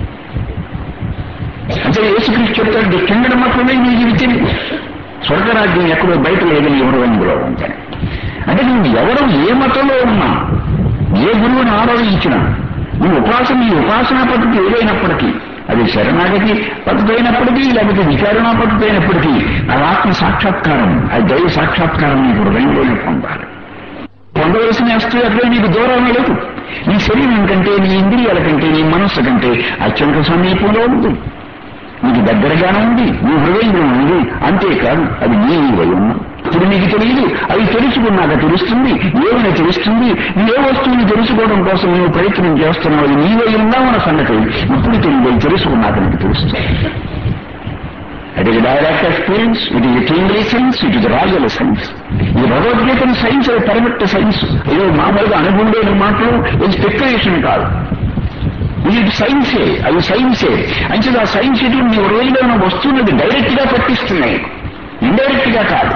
Speaker 1: అంటే యేసుక్రీస్తు చెప్తాడు ది కింగడం మాత్రమే మీ జీవితం స్వర్గరాజ్యం ఎక్కడో బయట లేదని ఎవరు అందులో ఉంటాయి అంటే నువ్వు ఎవరు ఏ మతంలో ఉన్నా ఏ గురువుని ఆరాధించినా నువ్వు ఉపాసన ఈ ఉపాసనా పద్ధతి ఏదైనప్పటికీ అది శరణాగతి పద్ధతి అయినప్పటికీ లేకపోతే విచారణా పద్ధతి అయినప్పటికీ అది ఆత్మ సాక్షాత్కారం అది దైవ సాక్షాత్కారం నీ హృదయంలోనే పొందాలి పొందవలసిన వస్తువు ఎక్కడో నీకు దూరం లేదు నీ శరీరం కంటే నీ ఇంద్రియాల కంటే నీ మనస్సు కంటే అత్యంత సమీపంలో ఉంది నీకు దగ్గరగానే ఉంది నీ హృదయంలో ఉంది అంతేకాదు అది నీ వై ఉన్నావు ఇప్పుడు నీకు తెలియదు అది తెలుసుకున్నాక తెలుస్తుంది ఏమైనా తెలుస్తుంది నీ ఏ వస్తువుని తెలుసుకోవడం కోసం నువ్వు ప్రయత్నం చేస్తున్నావు అది నీవై ఉన్నావన్న సంగతి ఇప్పుడు తెలియదు అది తెలుసుకున్నాక నీకు తెలుస్తుంది it is direct experience it is kingly science it is రాజుల సైన్స్ ఇది భగవద్గీతను సైన్స్ అది పర్ఫెక్ట్ సైన్స్ ఏదో మామూలుగా అనుభవం లేని మాటలు ఇది స్పెక్యులేషన్ కాదు ఇది సైన్సే అది సైన్సే అంటే ఆ సైన్స్ ఇటు నీ రోజులో ఉన్న వస్తువుని డైరెక్ట్ గా పట్టిస్తున్నాయి ఇండైరెక్ట్ గా కాదు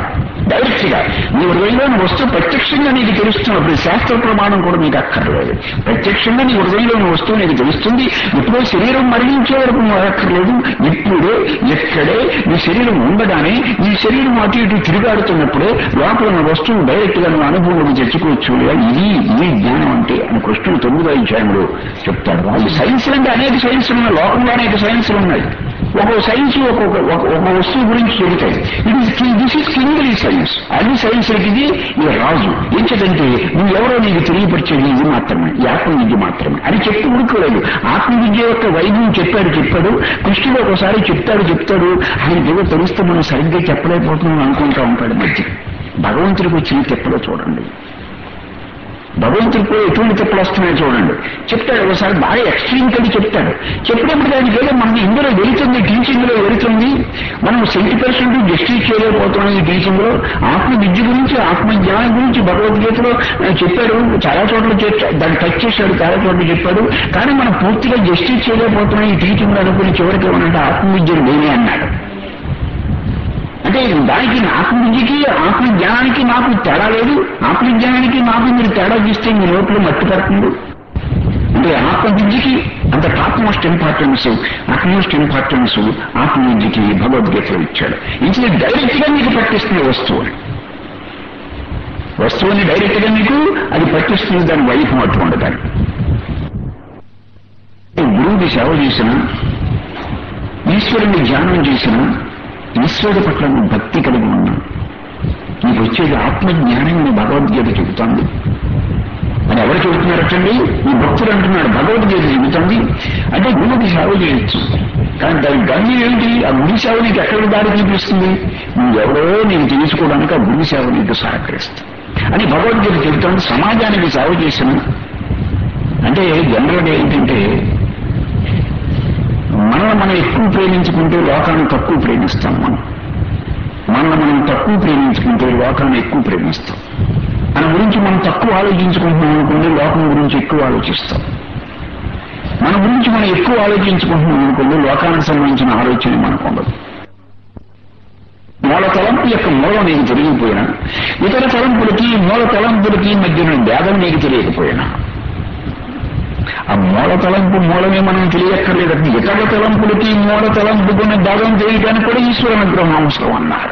Speaker 1: డైరెక్ట్ గా నీ హృదయంలోని వస్తువు ప్రత్యక్షంగా నీకు తెలుస్తున్నప్పుడు శాస్త్ర ప్రమాణం కూడా నీకు అక్కర్లేదు ప్రత్యక్షంగా నీ హృదయంలోని వస్తువు నీకు తెలుస్తుంది ఎప్పుడో శరీరం మరణించే వరకు నువ్వు అక్కర్లేదు ఇప్పుడే ఎక్కడే నీ శరీరం ఉండగానే నీ శరీరం అటు ఇటు తిరిగాడుతున్నప్పుడే లోపల ఉన్న వస్తువు డైరెక్ట్ గా నువ్వు అనుభవంలోకి తెచ్చుకోవచ్చు ఇది ఇది జ్ఞానం అంటే అని కృష్ణుడు తొమ్మిదో అధ్యాయంలో చెప్తాడు వాళ్ళు సైన్స్ అంటే అనేక సైన్సులు ఉన్నాయి లోకంలో అనేక సైన్సులు ఉన్నాయి ఒక సైన్స్ ఒక్కొక్క ఒక ఒక వస్తువు గురించి చెబుతాయి ఇది దిస్ ఇస్ కింగ్లీ సైన్స్ అన్ని సైన్స్లకి ఇది ఇది రాజు ఏంటంటే నువ్వు ఎవరో నీకు తెలియపరిచేది ఇది మాత్రమే ఈ ఆత్మ విద్య మాత్రమే అని చెప్పి ఉడుకోలేదు ఆత్మ విద్య యొక్క వైద్యం చెప్పాడు చెప్పాడు కృష్ణుడు ఒకసారి చెప్తాడు చెప్తాడు ఆయన ఏదో తెలిస్తే మనం సరిగ్గా చెప్పలేకపోతున్నాం అనుకుంటా ఉంటాడు మధ్య భగవంతుడికి వచ్చిన తెప్పలో చూడండి భగవంతుడికి ఎటువంటి తెప్పులు వస్తున్నాయో చూడండి చెప్తాడు ఒకసారి బాగా ఎక్స్ట్రీమ్ కడి చెప్తాడు చెప్పినప్పుడు దానికి ఏదో మనకి ఇందులో వెళుతుంది టీచింగ్ లో వెళుతుంది మనం సెంటీ పర్సెంట్ జస్టిస్ చేయలేకపోతున్నాం ఈ టీచింగ్ లో ఆత్మ విద్య గురించి ఆత్మ జ్ఞానం గురించి భగవద్గీతలో ఆ, చెప్పాడు చాలా చోట్ల చెప్పా- దాన్ని టచ్ చేశాడు చాలా చోట్ల చెప్పాడు కానీ మనం పూర్తిగా జస్టిస్ చేయలేకపోతున్నాం ఈ టీచింగ్ లో అనుకుని చివరికి ఏమనంటే ఆత్మ విద్యను నేనే అన్నాడు అంటే దానికి ఆత్మవిద్యకి ఆత్మ జ్ఞానానికి నాకు తేడా లేదు ఆత్మ జ్ఞానానికి నాకు మీరు తేడా చూస్తే మీ నోట్లో మట్టి పడుతుంది అంటే ఆత్మ విద్యకి అంత topmost importance utmost importance ఆత్మ విద్యకి భగవద్గీతలో ఇచ్చాడు ఇది డైరెక్ట్ గా మీకు పట్టిస్తున్న వస్తువుని వస్తువుని డైరెక్ట్ గా మీకు అది పట్టిస్తుంది దాని వైఫ్ అటువంటి దాన్ని గురువుకి సేవ చేసిన ఈశ్వరుని ధ్యానం చేసిన ఈశ్వరుడి పట్ల నువ్వు భక్తి కలిగి ఉన్నా నీకు వచ్చేది ఆత్మజ్ఞానం నీ భగవద్గీత చెబుతోంది అని ఎవరు చెబుతున్నారటండి ఈ భక్తుడు అంటున్నాడు భగవద్గీత చెబుతుంది అంటే గురువుకి సేవ చేయొచ్చు కానీ దాని గమ్యం ఏంటి ఆ గురి సేవ నీకు ఎక్కడికి దారి చూపిస్తుంది నువ్వెవరో నీకు తెలుసుకోవడానికి ఆ గురి సేవ నీకు సహకరిస్తుంది అని భగవద్గీత చెబుతోంది సమాజానికి సేవ చేసిన అంటే జనరల్గా ఏంటంటే మనల్ని మనం ఎక్కువ ప్రేమించుకుంటే లోకాన్ని తక్కువ ప్రేమిస్తాం మనం మనల్ని మనం తక్కువ ప్రేమించుకుంటే లోకాన్ని ఎక్కువ ప్రేమిస్తాం మన గురించి మనం తక్కువ ఆలోచించుకుంటున్నాం అనుకోండి లోకం గురించి ఎక్కువ ఆలోచిస్తాం మన గురించి మనం ఎక్కువ ఆలోచించుకుంటున్నాం అనుకోండి లోకానికి సంబంధించిన ఆలోచన మనకు ఉండదు మూల తలంపు యొక్క మూలం నీకు తెలియకపోయినా ఇతర తలంపులకి మూల తలంపులకి మధ్యన భేదం నీకు తెలియకపోయినా ఆ మూల తలంపు మూలమే మనం తెలియక్కర్లేదు ఇతర తలంపులకి మూల తలంపుకున్న భాగం తెలియడానికి కూడా ఈశ్వర అనుగ్రహం అవసరం అన్నారు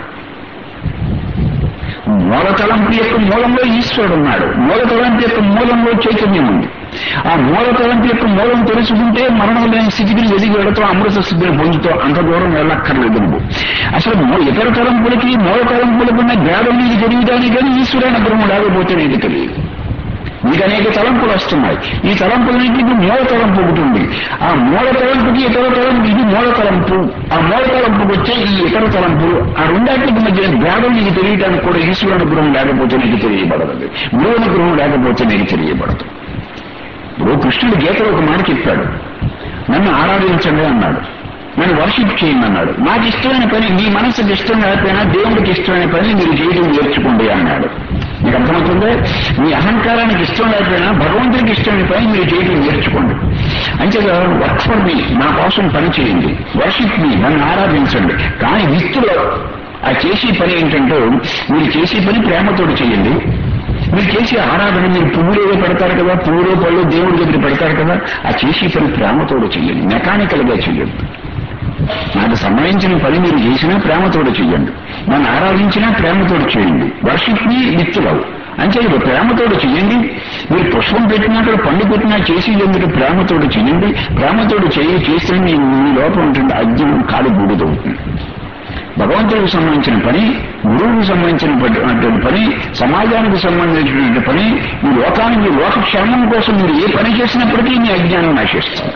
Speaker 1: మూల తలంపు యొక్క మూలంలో ఈశ్వరుడు ఉన్నాడు మూల తలంపు యొక్క మూలంలో చైతన్యం ఉంది ఆ మూల తలంపు యొక్క మూలం తెలుసుకుంటే మరణం లేని స్థితికి ఎదిగి వెళతాం అమృత స్థితిని పొందుతాం అంత దూరం వెళ్ళక్కర్లేదు నువ్వు అసలు మూ- ఇతర తలంపులకి మూల తలంపులకు ఉన్న భేదం నీకు తెలియడానికి కానీ ఈశ్వర అనుగ్రహం లేకపోతే నీకు తెలియదు మీకు అనేక తలంపులు వస్తున్నాయి ఈ తలంపులన్నింటికి మూల తలంపు ఒకటి ఉంది ఆ మూల తలంపుకి ఇతర తలంపు ఇది మూల తలంపు ఆ మూల తలంపుకి వచ్చే ఈ ఇతర తలంపు ఆ రెండాటికి మధ్య భేదం నీకు తెలియడానికి కూడా ఈశ్వర అనుగ్రహం లేకపోతే నీకు తెలియబడదు గురువు అనుగ్రహం లేకపోతే నీకు తెలియబడదు ఇప్పుడు కృష్ణుడు గీతలో ఒక మాట చెప్పాడు నన్ను ఆరాధించండి అన్నాడు నన్ను వర్షిప్ చేయండి అన్నాడు నాకు ఇష్టమైన పని మీ మనసుకి ఇష్టం లేకపోయినా దేవుడికి ఇష్టమైన పని మీరు చేయడం నేర్చుకోండి అన్నాడు మీకు అర్థమవుతుందే మీ అహంకారానికి ఇష్టం లేకపోయినా భగవంతుడికి ఇష్టమైన పని మీరు చేయడం నేర్చుకోండి అంతేగా వర్క్ ఫర్ మీ నా కోసం పని చేయండి వర్షిప్ మీ నన్ను ఆరాధించండి కానీ విత్తులో ఆ చేసే పని ఏంటంటే మీరు చేసే పని ప్రేమతోటి చేయండి మీరు చేసే ఆరాధన మీరు పువ్వులు ఏదో పెడతారు కదా పువ్వులు పళ్ళు దేవుడి దగ్గర పెడతారు కదా ఆ చేసే పని ప్రేమతోడు చేయండి మెకానికల్ గా చేయండి నాకు సంబంధించిన పని మీరు చేసినా ప్రేమతోడు చేయండి నన్ను ఆరాధించినా ప్రేమతోడు చేయండి వర్షిప్ మీ విత్తులవు అంటే ఇది ప్రేమతోడు చేయండి మీరు పుష్పం పెట్టినా అక్కడ పండు పెట్టినా చేసి ఎందుకు ప్రేమతోడు చేయండి ప్రేమతోడు చేయి చేస్తే మీ మీ లోపల ఉంటుంది అజ్ఞానం కాలి బూడిదవుతుంది భగవంతుడికి సంబంధించిన పని గురువుకి సంబంధించినటువంటి పని సమాజానికి సంబంధించినటువంటి పని ఈ లోకానికి లోకక్షేమం కోసం మీరు ఏ పని చేసినప్పటికీ మీ అజ్ఞానం నశిస్తుంది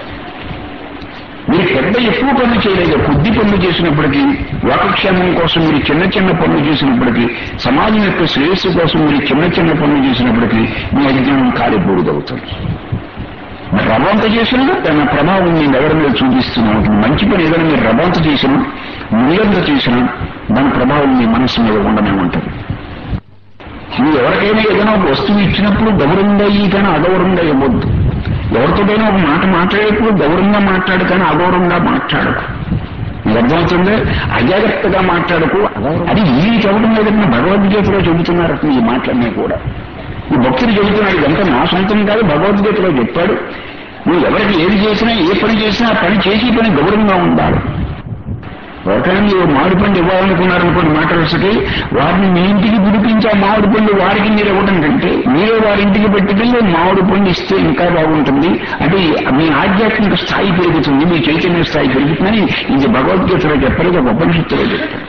Speaker 1: మీరు పెద్ద ఎక్కువ పనులు చేయలేదు కొద్ది పనులు చేసినప్పటికీ లోకక్షేమం కోసం మీరు చిన్న చిన్న పనులు చేసినప్పటికీ సమాజం యొక్క శ్రేయస్సు కోసం మీరు చిన్న చిన్న పనులు చేసినప్పటికీ మీ అజ్ఞానం కాలిబూడిదవుతుంది మరి రవంత చేసినా తన ప్రభావం నేను ఎవరి మీద చూపిస్తున్నా ఉంటుంది మంచి పని ఏదైనా మీరు రవంత చేసినా నిరంత చేసినా దాని ప్రభావం మీ మనసు మీద ఉండనే ఉంటుంది నువ్వు ఎవరికైనా ఏదైనా ఒక వస్తువు ఇచ్చినప్పుడు గౌరవంగా ఇయ్యి కానీ అగౌరవంగా ఇవ్వద్దు ఎవరితోటైనా ఒక మాట మాట్లాడేప్పుడు గౌరవంగా మాట్లాడు కానీ అగౌరవంగా మాట్లాడకు నీకు అర్థమవుతుంది అజాగ్రత్తగా మాట్లాడుకో అది ఈ చెప్పడం లేదంటే భగవద్గీతలో చెబుతున్నారు అసలు ఈ మాటలన్నీ కూడా ఈ భక్తుడు చెబుతున్నాడు ఇదంతా నా సొంతం కాదు భగవద్గీతలో చెప్పాడు నువ్వు ఎవరికి ఏది చేసినా ఏ పని చేసినా ఆ పని చేసి పని గౌరవంగా ఉండాలి ఒకరిని మీరు మామిడి పండు ఇవ్వాలనుకున్నారనుకోండి మాట్లాడుతుంది వారిని మీ ఇంటికి పిలిపించి ఆ మామిడి పండు వారికి మీరు ఇవ్వడం కంటే మీరే వారి ఇంటికి పెట్టుకెళ్ళి మామిడి పండు ఇస్తే ఇంకా బాగుంటుంది అంటే మీ ఆధ్యాత్మిక స్థాయి పెరుగుతుంది మీ చైతన్య స్థాయి పెరుగుతుందని ఇది భగవద్గీతలో చెప్పలేదు ఒక ఉపనిషత్తులో చెప్పారు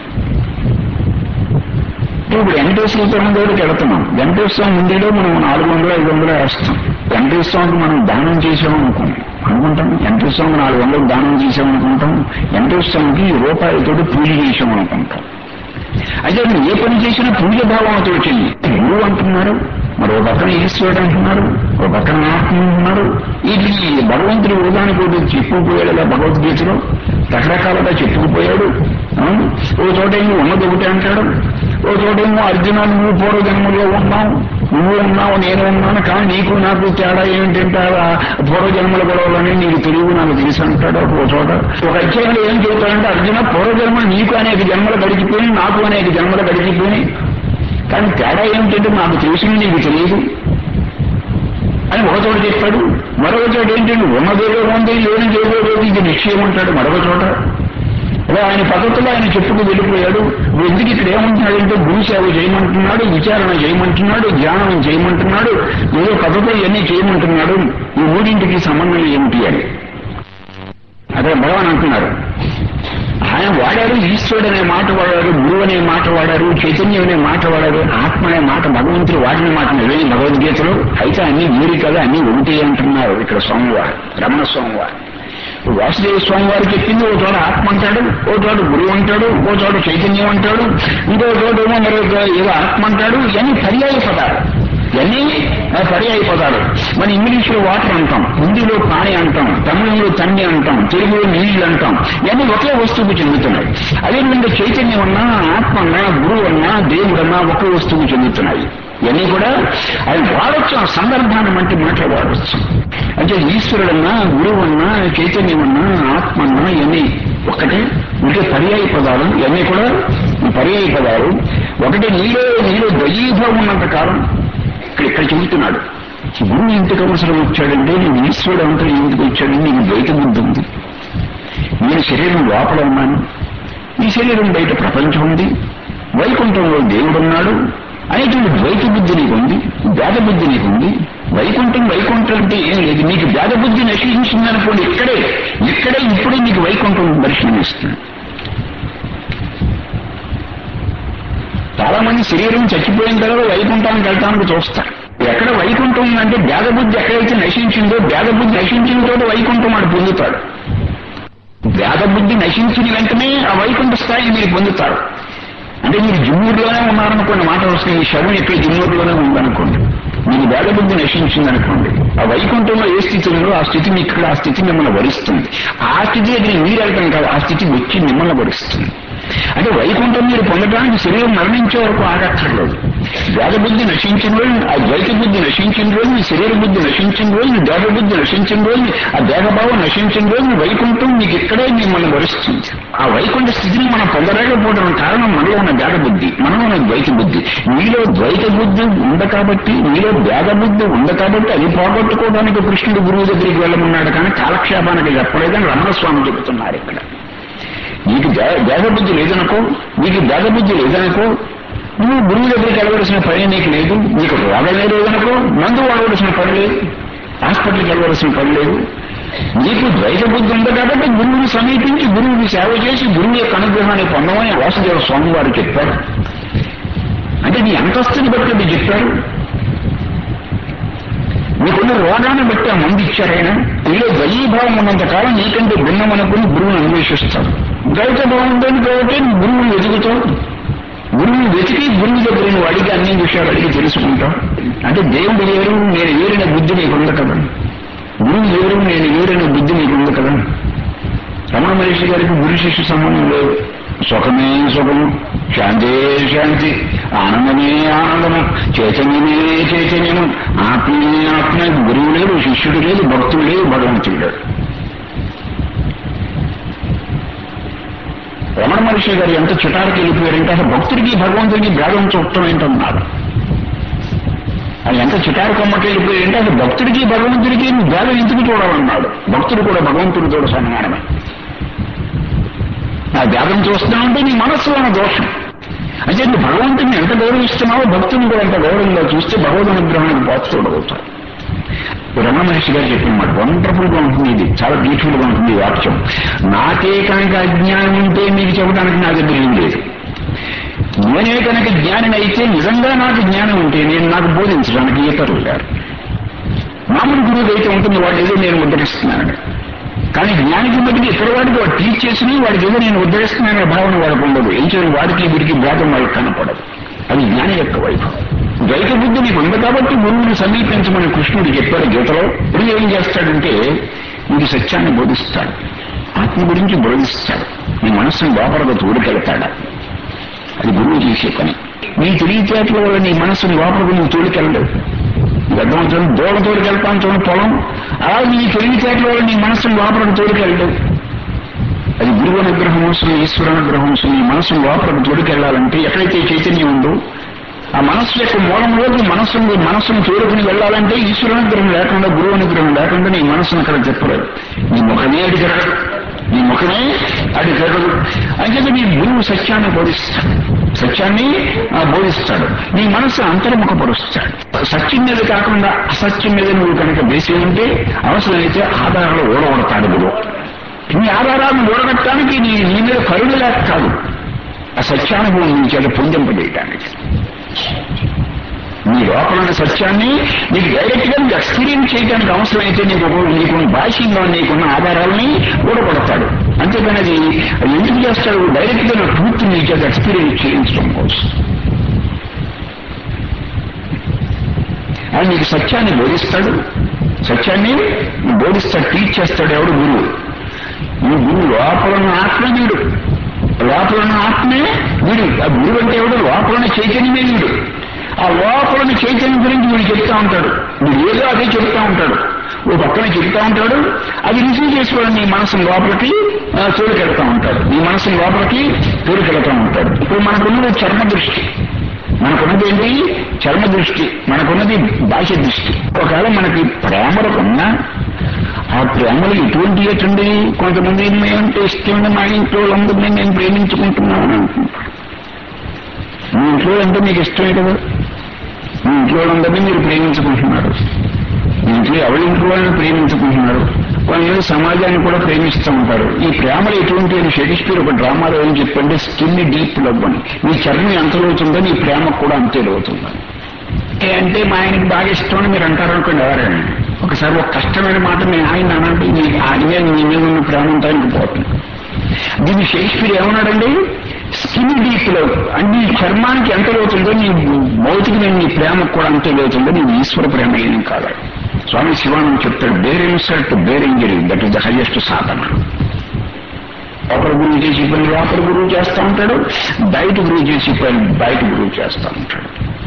Speaker 1: ఇప్పుడు వెంకటేశ్వర స్వామి దగ్గరికి వెళుతున్నాం వెంకటేశ్వర స్వామి ముందేలో మనం నాలుగు వందలు ఐదు వందలు వేస్తాం వెంకటేశ్వర స్వామికి మనం దానం చేసామనుకోం అనుకుంటాం వెంకటేశ్వర స్వామి నాలుగు వందలు దానం చేసామనుకుంటాం వెంకటేశ్వర స్వామికి రూపాయలతో పూజ చేసామనుకుంటాం అయితే నువ్వు ఏ పని చేసినా పూజ భావంతో చెయ్యి గురువు అంటున్నారు మరో పక్కన ఈశ్వరుడు అంటున్నారు ఒక పక్కన ఆత్మ అంటున్నారు వీటికి భగవంతుడి ఉదానికి ఒకటి చెప్పుకుపోయాడు ఇలా భగవద్గీతలో రకరకాలుగా చెప్పుకుపోయాడు ఆ? ఓ చోట ఏమో ఉన్నది ఒకటి అంటాడు ఓ చోట ఏమో అర్జున నువ్వు పూర్వ జన్మలో ఉన్నావు నువ్వు ఉన్నావు నేను ఉన్నాను కానీ నీకు నాకు తేడా ఏమిటంటే ఆ పూర్వ జన్మల గొడవలని నీకు తెలియదు నాకు తెలుసు అంటాడు ఒక చోట ఒక అధ్యాయంలో ఏం చెబుతాడంటే అర్జున పూర్వ జన్మలు నీకు అనేక జన్మలు గడిచిపోయి నాకు అనేక జన్మలు గడిచిపోయి కానీ తేడా ఏమిటంటే నాకు తెలిసింది నీకు తెలియదు అని ఒక చోట చెప్పాడు మరొక చోట ఏంటంటే ఉన్నదేదో ఉంది లేనిదేదో లేదు ఇది నిశ్చయం అంటాడు మరొక చోట అలా ఆయన పద్ధతిలో ఆయన చెప్పుకు వెళ్ళిపోయాడు నువ్వు ఎందుకు ఇక్కడ ఏమంటున్నాడంటే గురు సేవ చేయమంటున్నాడు విచారణ చేయమంటున్నాడు ధ్యానం చేయమంటున్నాడు ఏదో పద్ధతులు ఇవన్నీ చేయమంటున్నాడు ఈ మూడింటికి సంబంధం ఏమిటి అని అదే భగవాన్ అంటున్నారు ఆయన వాడారు ఈశ్వరుడు అనే మాట వాడారు గురువు అనే మాట వాడారు చైతన్యం అనే మాట వాడారు ఆత్మ అనే మాట భగవంతుడు వాడిన మాట నిజమే భగవద్గీతలో అయితే అన్ని వీరి కదా అన్ని ఒకటి అంటున్నారు ఇక్కడ స్వామివారు రమణ స్వామివారు ఇప్పుడు వాసుదేవ స్వామి వారు చెప్పింది ఓ చోట ఆత్మ అంటాడు ఓ చోట గురువు అంటాడు ఓ చోట చైతన్యం అంటాడు ఇంకో చోట ఏమో మరొక ఏదో ఆత్మ అంటాడు ఇవన్నీ పర్యాయ పదాలు ఇవన్నీ ఆ, పర్యాయ పదాలు మన ఇంగ్లీష్లో వాటర్ అంటాం హిందీలో పాని అంటాం తమిళంలో తన్ని అంటాం తెలుగులో నీళ్ళు అంటాం ఇవన్నీ ఒకే వస్తువుకు చెందుతున్నాయి అదేవిధంగా చైతన్యం అన్నా ఆత్మ అన్నా గురువు అన్నా దేవుడన్నా ఒకే వస్తువుకు చెందుతున్నాయి ఇవన్నీ కూడా అది వాడచ్చు ఆ సందర్భాన్ని బట్టి మాటలు వాడచ్చు అంటే ఈశ్వరుడన్నా గురువన్నా చైతన్యమన్నా ఆత్మన్నా ఇవన్నీ ఒకటే ఇంకే పర్యాయ పదాలు ఇవన్నీ కూడా పర్యాయ పదాలు ఒకటి నీలో నీలో ద్వయీభావం ఉన్నంత కాలం ఇక్కడ ఇక్కడ చెబుతున్నాడు గురువు ఇంటికి అవసరం వచ్చాడంటే నేను ఈశ్వరుడు అంతా ఇంటికి వచ్చాడంటే నీకు ద్వైత బుద్ధి ఉంది నేను శరీరం లోపల ఉన్నాను ఈ శరీరం బయట ప్రపంచం ఉంది వైకుంఠంలో దేవుడున్నాడు అనేటువంటి ద్వైత బుద్ధి నీకుంది భేద బుద్ధి నీకుంది వైకుంఠం వైకుంఠం అంటే ఏం లేదు నీకు భేద బుద్ధి నశించిందనుకోండి ఇక్కడే ఇక్కడే ఇప్పుడే నీకు వైకుంఠం దర్శనమిస్తుంది చాలా మంది శరీరం చచ్చిపోయిన తర్వాత వైకుంఠానికి వెళ్తానికి చూస్తారు ఎక్కడ వైకుంఠం ఉందంటే భేదబుద్ధి ఎక్కడైతే నశించిందో భేదబుద్ధి నశించిన తోటి వైకుంఠం వాడు పొందుతాడు భేదబుద్ధి నశించిన వెంటనే ఆ వైకుంఠ స్థాయిని మీరు పొందుతారు అంటే మీరు జిమ్మూరులోనే ఉన్నారనుకోండి మాట వస్తుంది ఈ శవం ఇక్కడ జిమ్మూరులోనే ఉందనుకోండి మీకు భేదబుద్ధి నశించిందనుకోండి ఆ వైకుంఠంలో ఏ స్థితి ఉందో ఆ స్థితి మీకు ఇక్కడ ఆ స్థితి మిమ్మల్ని వరిస్తుంది ఆ స్థితి దగ్గర మీరు వెళ్తాం కాదు ఆ స్థితి వచ్చి మిమ్మల్ని వరిస్తుంది అంటే వైకుంఠం మీరు పొందడానికి శరీరం మరణించే వరకు ఆగక్కర్లేదు వేద బుద్ధి నశించిన రోజు ఆ ద్వైత బుద్ధి నశించిన రోజు నీ శరీర బుద్ధి నశించిన రోజు దేహ బుద్ధి నశించిన రోజు ఆ దేహభావం నశించిన రోజు వైకుంఠం మీకు ఇక్కడే మిమ్మల్ని వరిస్తుంది ఆ వైకుంఠ స్థితిని మనం పొందలేకపోవడం కారణం మనలో ఉన్న భేద బుద్ధి మనలో ఉన్న ద్వైత బుద్ధి నీలో ద్వైత బుద్ధి ఉంది కాబట్టి నీలో భేద బుద్ధి ఉంది కాబట్టి అది పోగొట్టుకోవడానికి కృష్ణుడు గురువు దగ్గరికి వెళ్ళమన్నాడు కానీ కాలక్షేపానికి చెప్పలేదని రమణస్వామి చెబుతున్నారు ఇక్కడ నీకు దేహబుద్ధి లేదనుకో నీకు దేహబుద్ధి లేదనుకో నువ్వు గురువు దగ్గరికి వెళ్ళవలసిన పని నీకు లేదు నీకు రోగమే లేదనుకో మందు వాడవలసిన పని లేదు హాస్పిటల్కి వెళ్ళవలసిన పని లేదు నీకు ద్వైత బుద్ధి ఉంది కాబట్టి గురువుని సమీపించి గురువుని సేవ చేసి గురువు యొక్క అనుగ్రహాన్ని పొందమని వాసుదేవ స్వామి వారు చెప్పారు అంటే నీ అంతస్తుని బట్టి అది చెప్పారు నీకున్న రోగాన్ని బట్టి ఆ మంది ఇచ్చారైనా నీలో ద్వయీభావం ఉన్నంత కాలం నీకంటే భిన్నం అనుకుని గురువుని అన్వేషిస్తావు ద్వైత భావం ఉందని కాబట్టి నువ్వు గురువుని వెతుకుతావు గురువుని వెతికి గురువు దగ్గర నువ్వు అడిగి అన్ని విషయాలు అడిగి తెలుసుకుంటావు అంటే దేవుడు వేరు నేను వేరిన బుద్ధి నీకు ఉంది కదా గురువు వేరు నేను వేరిన బుద్ధి నీకు ఉంది కదా రమణ మహర్షి గారికి గురు శిష్య సంబంధం లేదు సుఖమే సుఖము శాంతే శాంతి ఆనందమే ఆనందము చైతన్యమే చైతన్యము ఆత్మే ఆత్మ గురువు లేడు శిష్యుడు లేదు భక్తుడు లేదు భగవంతుడు లేడు రమణ మహర్షి గారు ఎంత చిటారికి వెళ్ళిపోయారంటే అసలు భక్తుడికి భగవంతుడికి భేదం చూడటం ఏంటన్నారు అది ఎంత చిటారు కొమ్మకి వెళ్ళిపోయారంటే అసలు భక్తుడికి భగవంతుడికి భేదం ఎందుకు చూడాలన్నాడు భక్తుడు కూడా భగవంతుడితో సమానమే ఆ భేదం చూస్తున్నావంటే నీ మనస్సులో ఉన్న దోషం అంటే నువ్వు భగవంతుని ఎంత గౌరవిస్తున్నావో భక్తుని కూడా ఎంత గౌరవంగా చూస్తే భగవద్ అనుగ్రహానికి పాత్రుడవుతాడు రమణ మహర్షి గారు చెప్పిన మాట వండర్ఫుల్ గా ఉంటుంది ఇది చాలా బ్యూటిఫుల్ గా ఉంటుంది ఈ వాక్యం నాకే కనుక అజ్ఞానం ఉంటే మీకు చెప్పడానికి నా దగ్గర ఏం లేదు నేనే కనుక జ్ఞానిని అయితే నిజంగా నాకు జ్ఞానం ఉంటే నేను నాకు బోధించడానికి ఇతరులు లేరు మామూలు గురువు అయితే ఉంటుంది వాడు ఏదో నేను ఉద్ధరిస్తున్నాను కానీ జ్ఞానికి మధ్య ఇతర వాడికి వాడు టీచ్ చేసి వాడికి ఏదో నేను ఉద్ధరిస్తున్నాననే భావన వాడికి ఉండదు ఏం చేయని వాడికి వీడికి భేదం వాళ్ళకి కనపడదు అది జ్ఞాని యొక్క వైభవం ద్వైత బుద్ధి నీకు ఉంది కాబట్టి గురువుని సమీపించమని కృష్ణుడు చెప్పాడు గీతలో గురువు ఏం చేస్తాడంటే నీకు సత్యాన్ని బోధిస్తాడు ఆత్మ గురించి బోధిస్తాడు నీ మనస్సును లోపలకు తోడుకెళ్తాడు అది గురువు చేసే పని నీ తెలివితేటల వల్ల నీ మనస్సును లోపలకు నువ్వు తోడుకెళ్ళలేవు గడ్డం దూడ తోడుకెళ్తాను చూడండి పొలం అలా నీ తెలివితేటల వల్ల నీ మనస్సును లోపలకు తోడుకెళ్ళలేవు అది గురువు అనుగ్రహం అవసరం ఈశ్వర అనుగ్రహం అవసరం నీ మనస్సును లోపలకు తోడుకెళ్లాలంటే ఎక్కడైతే చైతన్యం ఉందో ఆ మనస్సు యొక్క మూలంలోకి మనస్సును మనస్సును తోడుకుని వెళ్ళాలంటే ఈశ్వర అనుగ్రహం లేకుండా గురువు అనుగ్రహం లేకుండా నీ మనస్సును అక్కడ చెప్పలేదు నీ ముఖమే అడి జరగదు నీ ముఖమే అడి జరగదు అంటే నీ గురువు సత్యాన్ని బోధిస్తాడు సత్యాన్ని ఆ, బోధిస్తాడు నీ మనస్సు అంతర్ముఖపరుస్తాడు సత్యం మీద కాకుండా అసత్యం మీద నువ్వు కనుక వేసి ఉంటే అవసరమైతే ఆధారాలు ఓడగొడతాడు గురువు నీ ఆధారాలను ఓడగట్టడానికి నీ నీ మీద కరుణ లేక కాదు ఆ సత్యానుభవం నీ చేత పొందింపజేయడానికి నీ లోపల ఉన్న సత్యాన్ని నీకు డైరెక్ట్ గా నువ్వు ఎక్స్పీరియన్స్ చేయడానికి అవసరమైతే నీకు ఒక- నీకున్న భాషంలో నీకున్న ఆధారాలని ఊడగొడతాడు అంతేకాని అది అది ఎందుకు చేస్తాడు డైరెక్ట్ గా ట్రూత్ నీ చేత ఎక్స్పీరియన్స్ చేయించడం కోసం ఆయన నీకు సత్యాన్ని బోధిస్తాడు సత్యాన్ని బోధిస్తాడు టీచ్ చేస్తాడు ఎవడు గురువు ఈ గురువు లోపల ఉన్న ఆత్మ వీడు లోపల ఉన్న ఆత్మే వీడు ఆ గురువు అంటే ఎవడు లోపల ఉన్న చైతన్యమే వీడు ఆ లోపల ఉన్న చైతన్యం గురించి వీడు చెప్తా ఉంటాడు వీడు ఏదో అదే చెప్తా ఉంటాడు ఓ పక్కన చెప్తా ఉంటాడు అది రిసీవ్ చేసుకోవడం నీ మనసు లోపలికి ఆ, తోడుకెళ్తా ఉంటాడు నీ మనసు లోపలికి తోడుకెళ్తా ఉంటాడు ఇప్పుడు మనకున్నది చర్మ దృష్టి మనకున్నది ఏంటి చర్మ దృష్టి మనకున్నది బాహ్య దృష్టి ఒకవేళ మనకి ప్రేమలు ఉన్నా ఆ ప్రేమలు ఎటువంటి ఎటువంటి కొంతమంది ఏమంటే ఇష్టమైన మా ఇంట్లో వాళ్ళందరినీ నేను ప్రేమించుకుంటున్నాను అని అంటున్నారు మీ ఇంట్లో అంటే మీకు ఇష్టమే కదా మీ ఇంట్లో వాళ్ళందరినీ మీరు ప్రేమించుకుంటున్నారు మీ ఇంట్లో ఎవరి ఇంట్లో వాళ్ళని ప్రేమించుకుంటున్నారు కొంతమంది సమాజాన్ని కూడా ప్రేమిస్తూ ఉంటారు ఈ ప్రేమలు ఎటువంటి అని షేక్స్పియర్ ఒక డ్రామాలో ఏం చెప్పండి స్కిన్ డీప్ లవ్ అని నీ చర్మం ఎంత లోతుందో నీ ప్రేమకు కూడా అంతే లోతుందని ఏ అంటే మా ఆయనకి బాగా ఇష్టం అని మీరు అంటారు అనుకోండి ఎవరైనా ఒకసారి ఒక కష్టమైన మాట నేను ఆయన అనంటే మీ ఆయనే మీ మీద ఉన్న ప్రేమ అంతా ఆయనకు పోతుంది దీన్ని షేక్స్పియర్ ఏమన్నాడండి స్కిన్ డీప్ లో అంటే నీ చర్మానికి ఎంత లోతుందో నీ భౌతికమైన నీ ప్రేమకు కూడా అంతే లోతుందో నీ ఈశ్వర ప్రేమ ఏం కాదు స్వామి శివానంద చెప్తాడు bear insult bear injury that is the highest సాధన ఒకరి గురువు చేసి పని లోపల గురువు చేస్తా ఉంటాడు బయట గురువు చేసి పని బయట గురువు చేస్తా ఉంటాడు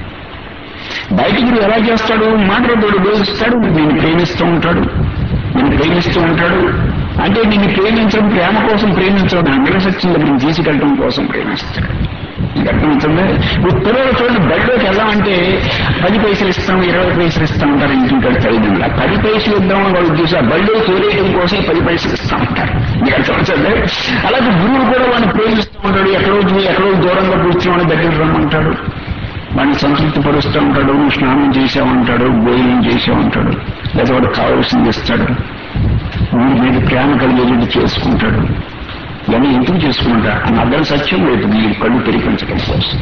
Speaker 1: బయట గురువు ఎలా చేస్తాడు మాటలతోడు బోధిస్తాడు నేను ప్రేమిస్తూ ఉంటాడు నేను ప్రేమిస్తూ ఉంటాడు అంటే నిన్ను ప్రేమించడం ప్రేమ కోసం ప్రేమించడం అంగరసత్యం దగ్గర తీసుకెళ్ళడం కోసం ప్రేమిస్తాడు నీకు అర్థమవుతుంది ఇప్పుడు పిల్లలు చూడండి బడిలోకి వెళ్దామంటే పది పైసలు ఇస్తాం ఇరవై పైసలు ఇస్తాం ఉంటారు ఇంటికి తల్లిదండ్రులు ఆ పది పైసలు ఇద్దామని వాళ్ళు చూసి ఆ బడిలో తోలేయడం కోసం పది పైసలు ఇస్తా ఉంటారు మీకు అర్థమవుతుంది అలాగే గురువు కూడా వాడిని ప్రేమిస్తూ ఉంటాడు ఎక్కడో చూ- ఎక్కడో దూరంగా కూర్చోమని దగ్గర రమ్మంటాడు వాడిని సంతృప్తి పరుస్తూ ఉంటాడు నువ్వు స్నానం చేసావంటాడు భోజనం చేసావంటాడు లేదా వాడు కావాల్సింది ఇస్తాడు వీడి మీద ప్రేమ కలిగేటట్టు చేసుకుంటాడు ఇవన్నీ ఎందుకు చేసుకుంటా అని అర్థం సత్యం లేదు మీరు కళ్ళు తెరిపించడం కోసం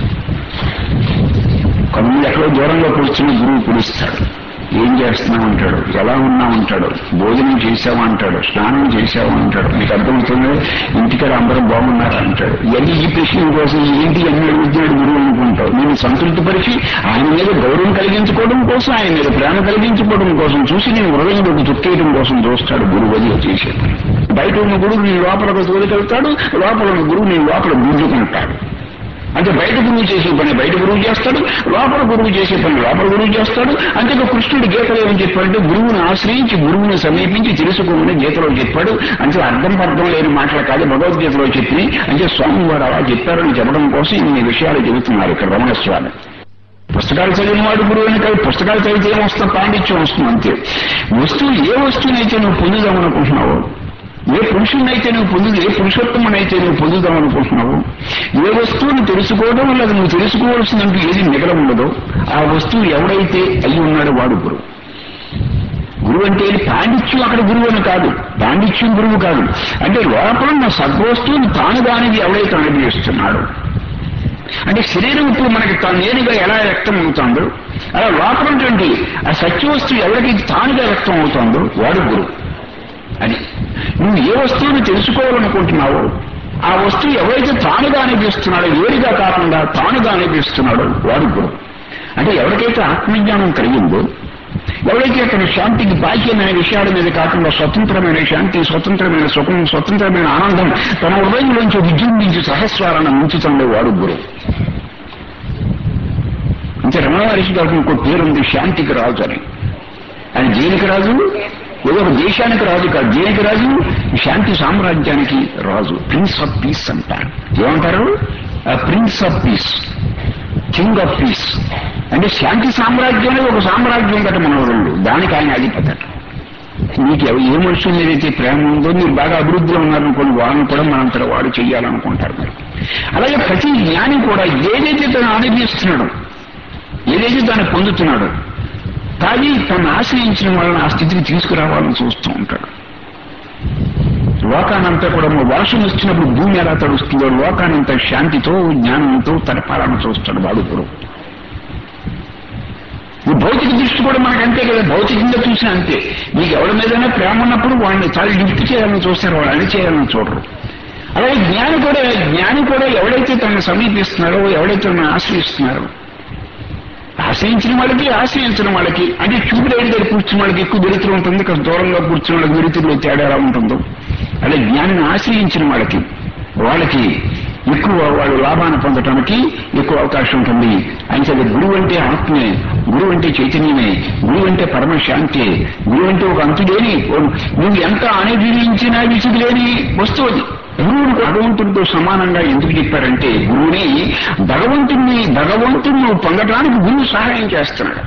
Speaker 1: కొంతమంది ఎక్కడో దూరంగా కూర్చుని గురువు పిలుస్తాడు ఏం చేస్తున్నావు అంటాడు ఎలా ఉన్నావు అంటాడు భోజనం చేసావా అంటాడు స్నానం చేసావా అంటాడు మీకు అర్థమవుతుంది ఇంటికాడ అందరూ బాగున్నారా అంటాడు ఇవన్నీ ఈ ప్రశ్న కోసం ఏంటి అన్ని అడుగుతున్నాడు గురువు అనుకుంటావు నేను సంతృప్తిపరిచి ఆయన మీద గౌరవం కలిగించుకోవడం కోసం ఆయన మీద ప్రేమ కలిగించుకోవడం కోసం చూసి నేను హృదయంలోకి చుట్టేయడం కోసం చూస్తాడు గురువు అది చేసే పని బయట ఉన్న గురువు నీ లోపలకు తోలికెళ్తాడు లోపల ఉన్న గురువు నీ లోపల గుంజుకుంటాడు
Speaker 2: అంటే బయట గురువు చేసే పని బయట గురువు చేస్తాడు లోపల గురువు చేసే పని లోపల గురువు చేస్తాడు అంతేగా కృష్ణుడు గీతలో ఏం చెప్పాడంటే గురువుని ఆశ్రయించి గురువుని సమీపించి తెలుసుకోమని గీతలో చెప్పాడు అంటే అర్థం పర్థం లేని మాటలు కాదు భగవద్గీతలో చెప్పి అంటే స్వామి వారు అలా చెప్పారని చెప్పడం కోసం ఇన్ని విషయాలు చెబుతున్నారు ఇక్కడ రమణ స్వామి పుస్తకాలు చదివిన వాడు గురువు అని కాదు పుస్తకాలు చదివితే ఏమొస్తుంది పాండిత్యం వస్తుంది అంతే వస్తువు ఏ వస్తువునైతే నువ్వు పొందుదామనుకుంటున్నావో ఏ పురుషుణ్ణైతే నువ్వు పొందు ఏ పురుషోత్తమునైతే నువ్వు పొందుదాం అనుకుంటున్నావు ఏ వస్తువుని తెలుసుకోవడం లేదు నువ్వు తెలుసుకోవాల్సిందంటూ ఏది మిగల ఉండదో ఆ వస్తువు ఎవడైతే అయి ఉన్నాడో వాడు గురువు గురువు అంటే పాండిత్యం అక్కడ గురువు అని కాదు పాండిత్యం గురువు కాదు అంటే లోపల ఉన్న సద్వస్తువుని తాను దానిది ఎవడైతే అనుభవిస్తున్నాడు అంటే శరీరం ఇప్పుడు మనకి తాను నేరుగా ఎలా వ్యక్తం అవుతుందో అలా లోపల ఉన్నటువంటి ఆ సత్యవస్తువు ఎవరికి తానుగా వ్యక్తం అవుతుందో వాడు గురువు అని నువ్వు ఏ వస్తువుని తెలుసుకోవాలనుకుంటున్నావో ఆ వస్తువు ఎవరైతే తానుగా అనిపిస్తున్నాడో వేడిగా కాకుండా తానుగా అనిపిస్తున్నాడో వాడు గురువు అంటే ఎవరికైతే ఆత్మజ్ఞానం కలిగిందో ఎవరైతే అతని శాంతికి బాహ్యమైన విషయాల మీద కాకుండా స్వతంత్రమైన శాంతి స్వతంత్రమైన సుఖం స్వతంత్రమైన ఆనందం తన హృదయంలోంచి విజృంభించి సహస్రాలను ముంచుతుండే వాడు గురువు అంటే రమణ మహర్షి గారికి ఇంకో పేరుంది శాంతికి రాజు అని ఆయన దేనికి రాజు ఏదో ఒక దేశానికి రాజు కాదు దేనికి రాజు శాంతి సామ్రాజ్యానికి రాజు ప్రిన్స్ ఆఫ్ పీస్ అంటారు ఏమంటారు prince of peace king of peace అంటే శాంతి సామ్రాజ్యంలో ఒక సామ్రాజ్యం ఉందట మన ఊళ్ళో దానికి ఆయన అధిపతట మీకు ఎవ- ఏ మనుషుల మీదైతే ప్రేమ ఉందో మీరు బాగా అభివృద్ధిలో ఉన్నారనుకోండి వాళ్ళని కూడా మనంతట వాడు చెయ్యాలనుకుంటారు మరి అలాగే ప్రతి జ్ఞాని కూడా ఏదైతే తను అనుభవిస్తున్నాడో ఏదైతే దాన్ని పొందుతున్నాడో తాగి తను ఆశ్రయించిన వాళ్ళని ఆ స్థితికి తీసుకురావాలని చూస్తూ ఉంటాడు లోకానంతా కూడా వర్షం వచ్చినప్పుడు భూమి ఎలా తడుస్తుందో లోకానంతా శాంతితో జ్ఞానంతో తడపాలని చూస్తాడు వాడు గురువు ఈ భౌతిక దృష్టి కూడా మనకు అంతే కదా భౌతికంగా చూసినా అంతే మీకు ఎవరి మీదైనా ప్రేమ ఉన్నప్పుడు వాళ్ళని చాలా లిఫ్ట్ చేయాలని చూస్తారు వాళ్ళు అణి చేయాలని చూడరు అలాగే జ్ఞాని కూడా జ్ఞాని కూడా ఎవడైతే తనను సమీపిస్తున్నారో ఎవడైతే తనను ఆశ్రయిస్తున్నారో ఆశ్రయించిన వాళ్ళకి ఆశ్రయించిన వాళ్ళకి అంటే చూపులేని దగ్గర కూర్చున్న వాళ్ళకి ఎక్కువ దరిద్రం ఉంటుంది కాస్త దూరంగా కూర్చున్న వాళ్ళకి దరిద్రులు తేడా ఎలా ఉంటుందో అలా జ్ఞానిని ఆశ్రయించిన వాళ్ళకి వాళ్ళకి ఎక్కువ వాళ్ళు లాభాన్ని పొందటానికి ఎక్కువ అవకాశం ఉంటుంది అంచేత గురువు అంటే ఆత్మే గురువు అంటే చైతన్యమే గురువు అంటే పరమశాంతి గురువు అంటే ఒక అంతులేని ఓ- నువ్వు ఎంత అనుభవించినా విసుగులేని వస్తువు అది గురువుని భగవంతుడితో సమానంగా ఎందుకు చెప్పారంటే గురువుని భగవంతుడిని భగవంతుడిని పొందడానికి గురువు సహాయం చేస్తున్నాడు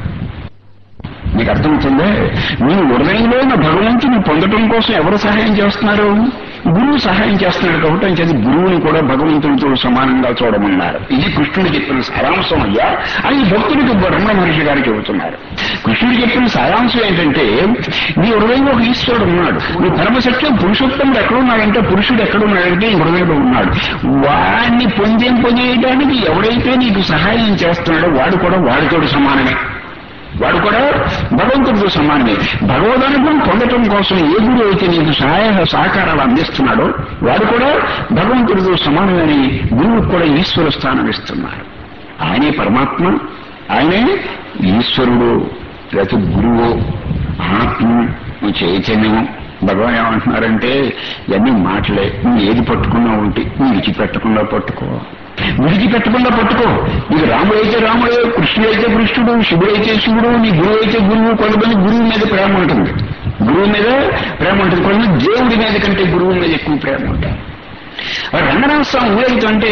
Speaker 2: మీకు అర్థమవుతుందే నీ హృదయంలో ఉన్న భగవంతుని పొందటం కోసం ఎవరు సహాయం చేస్తున్నారు గురువు సహాయం చేస్తున్నాడు కాబట్టి అని చెప్పి గురువుని కూడా భగవంతునితో సమానంగా చూడమన్నారు ఇది కృష్ణుడు చెప్పిన సారాంశం అయ్యా అని భక్తుడికి రమణ మహర్షి గారు చెబుతున్నారు కృష్ణుడు చెప్పిన సారాంశం ఏంటంటే నీ హృదయంలో ఒక ఈశ్వరుడు ఉన్నాడు నీ పరమసత్యం పురుషోత్తముడు ఎక్కడున్నాడంటే పురుషుడు ఎక్కడున్నాడంటే నీ హృదయంలో ఉన్నాడు వాడిని పొందింపజేయడానికి ఎవడైతే నీకు సహాయం చేస్తున్నాడో వాడు కూడా వాడితోడు సమానమే వాడు కూడా భగవంతుడితో సమానమే భగవదనుభవం పొందటం కోసం ఏ గురువు అయితే నీకు సహాయ సహకారాలు అందిస్తున్నాడో వాడు కూడా భగవంతుడితో సమానమని గురువుకు కూడా ఈశ్వర స్థానం ఇస్తున్నారు ఆయనే పరమాత్మ ఆయనే ఈశ్వరుడు లేకపోతే గురువు ఆత్మ చైతన్యము భగవాన్ ఏమంటున్నారంటే ఇవన్నీ మాటలే నువ్వు ఏది పట్టుకున్నా ఉంటే నువ్వు విడిచిపెట్టకుండా పట్టుకో విడిచిపెట్టకుండా పట్టుకో నీకు రాముడు అయితే రాముడే కృష్ణుడు అయితే కృష్ణుడు శివుడు అయితే శివుడు నీ గురువు అయితే గురువు కొంతమంది గురువు మీద ప్రేమ ఉంటుంది గురువు మీద ప్రేమ ఉంటుంది కొంతమంది దేవుడి మీద కంటే గురువు మీద ఎక్కువ ప్రేమ ఉంటుంది రంగనాథ స్వామి ఊరేగుతుంటే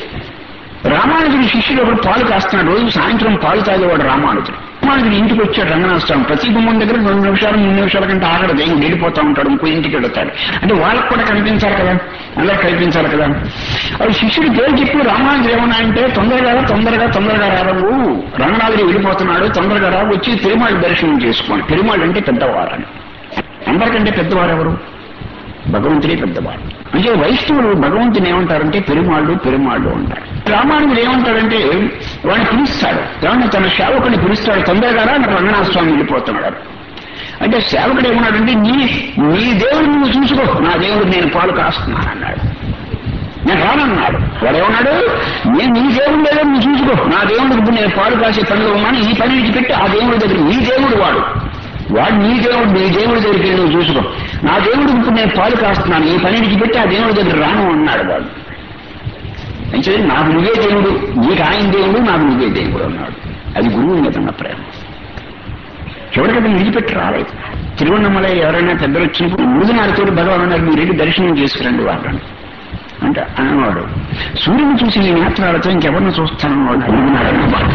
Speaker 2: రామానుజుడి శిష్యుడు ఒకడు పాలు కాస్తున్నాడు రోజు సాయంత్రం పాలు తాగేవాడు రామానుజుడు రామానుజుడు ఇంటికి వచ్చాడు రంగనాథ స్వామి ప్రతి గుమ్మం దగ్గర రెండు నిమిషాలు మూడు నిమిషాల కంటే ఆగడదు ఏం వెళ్ళిపోతా ఉంటాడు ఇంకో ఇంటికి వెళతాడు అంటే వాళ్ళకు కూడా కనిపించాలి కదా అందరికి కనిపించాలి కదా అది శిష్యుడు పేరు చెప్పి రామానుజుడు ఏమన్నా అంటే తొందరగా రా, తొందరగా తొందరగా రావు రంగనాథుడు వెళ్ళిపోతున్నాడు తొందరగా రా వచ్చి తిరుమల దర్శనం చేసుకోండి తిరుమల అంటే పెద్దవారని అందరికంటే పెద్దవారు ఎవరు భగవంతుడే పెద్దవాడు అంటే వైష్ణవులు భగవంతుని ఏమంటారంటే పెరుమాళ్ళు పెరుమాళ్ళు అంటారు రామానుజుడు ఏమంటాడంటే వాడిని పిలుస్తాడు ఏమన్నా తన సేవకుని పిలుస్తాడు తొందరగా రా, నాకు రంగనాథ స్వామి వెళ్ళిపోతున్నాడు అంటే సేవకుడు ఏమన్నాడంటే నీ నీ దేవుడు నువ్వు చూసుకో నా దేవుడు నేను పాలు కాస్తున్నాను అన్నాడు నేను రానన్నాడు వాడు ఏమన్నాడు నేను నీ దేవుడు లేదో నువ్వు చూసుకో నా దేవుడికి ఇప్పుడు నేను పాలు కాసే పనిలో ఉన్నాను ఈ పని విడిచిపెట్టి ఆ దేవుడి దగ్గర నీ దేవుడు వాడు వాడు నీ దేవుడు నీ దేవుడి దగ్గరికి వెళ్ళి నువ్వు చూసుకో నా దేవుడికి ఇప్పుడు నేను పాలు కాస్తున్నాను ఈ పని విడిచిపెట్టి ఆ దేవుడి దగ్గర రాను అన్నాడు వాడు అంటే నాకు నువ్వే దేవుడు నీకు ఆయన దేవుడు నాకు నువ్వే దేవుడు అన్నాడు అది గురువు మీద ఉన్న ప్రేమ చివరికి అది విడిచిపెట్టి రాలేదు తిరువన్నమలై ఎవరైనా పెద్దలు వచ్చినప్పుడు మురుగునారితో భగవాన్ అన్నారు మీరు వెళ్ళి దర్శనం చేసుకురండి వాళ్ళని అంటే అన్నవాడు సూర్యుని చూసి నీ నేత్రాలతో ఇంకెవరిని చూస్తానన్నవాడు మురుగునారన్న వాడు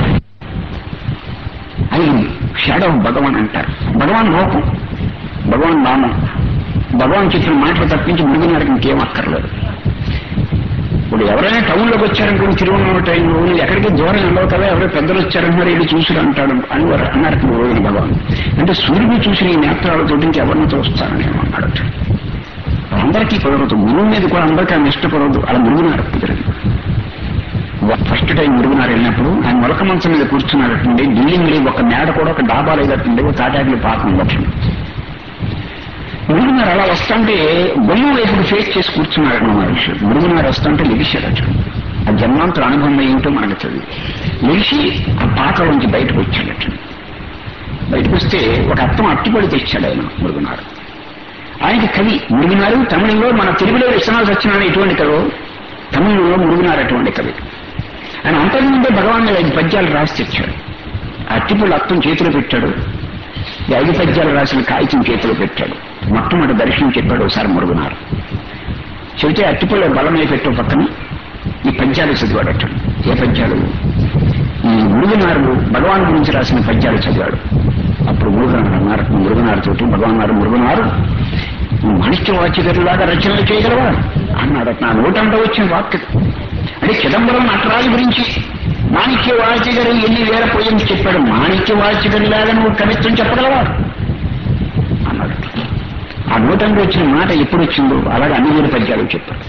Speaker 2: అది షాడో భగవాన్ అంటారు భగవాన్ రూపం భగవాన్ నామం భగవాన్ చెప్పిన మాటలు తప్పించి మురుగునారికి ఇంకేం అక్కర్లేదు ఇప్పుడు ఎవరైనా టౌన్లోకి వచ్చారనుకోండి తిరువన్నమ టైంలో నువ్వు ఎక్కడికి దూరం వెళ్ళవు కదా ఎవరో పెద్దలు వచ్చారంటున్నారు వీళ్ళు చూసి అంటాడు అని వారు అన్నారు రోజున భగవాన్ అంటే సూర్యుడు చూసి నీ నేత్రాలతో ఇంకెవరిని చూస్తానని అన్నాడు అందరికీ కుదరదు గురువు మీద కూడా అందరికీ ఆమె ఇష్టపడదు అలా మురుగునారు కుదరదు ఫస్ట్ టైం మురుగునారు వెళ్ళినప్పుడు ఆయన మొలక మంచం మీద కూర్చున్నారటండి బిల్డింగ్ మీద ఒక మేడ కూడా ఒక డాబా లేదటండి ఒక తాటాకులు పాకం వచ్చండి మురుగునారు అలా వస్తుంటే బొమ్మ వైపు ఫేస్ చేసి కూర్చున్నారన్న మనిషి మురుగునారు వస్తుంటే లెగిశాడట ఆ జన్మాంతర అనుభవం ఏంటో మనకు తెలియదు లెగిసి ఆ పాకలోంచి బయటకు వచ్చాడట బయటకు వస్తే ఒక అర్థం అట్టుపడి తెచ్చాడు ఆయన మురుగునారు ఆయనకి కవి మురుగునారు తమిళంలో మన తెలుగులో విశ్వనాథ సత్యనారాయణ ఎటువంటి కవి తమిళంలో మురుగునారు అటువంటి కవి ఆయన అంతకుముందే భగవాన్ మీద ఐదు పద్యాలు రాసి తెచ్చాడు ఆ అట్టిపుళ్ళు అర్థం చేతిలో పెట్టాడు ఈ ఐదు పద్యాలు రాసిన కాగితం చేతిలో పెట్టాడు మొట్టమొదటి దర్శనం చెప్పాడు ఒకసారి మురుగునారు చెబితే అట్టిపుల్ల బలమై పెట్టు పక్కన ఈ పద్యాలు చదివాడట ఏ పద్యాలు ఈ మురుగునారు భగవాన్ గురించి రాసిన పద్యాలు చదివాడు అప్పుడు మురుగునారు అన్నారు మురుగునారు తోటి భగవాన్ గారు మురుగునారు నువ్వు మనిషి వాచికరులాగా రచనలు చేయగలవా అన్నాడు నా నోటంట వచ్చిన వాక్యం అంటే చిదంబరం నటరాజు గురించి మాణిక్య వాచికరు ఎన్ని వేల పోయింది చెప్పాడు మాణిక్య వాచికరులాగా నువ్వు కవిత్వం చెప్పగలవా అన్నాడు ఆ నూటంలో వచ్చిన మాట ఎప్పుడు వచ్చిందో అలాగే అన్ని వేల పద్యాలు చెప్పాడు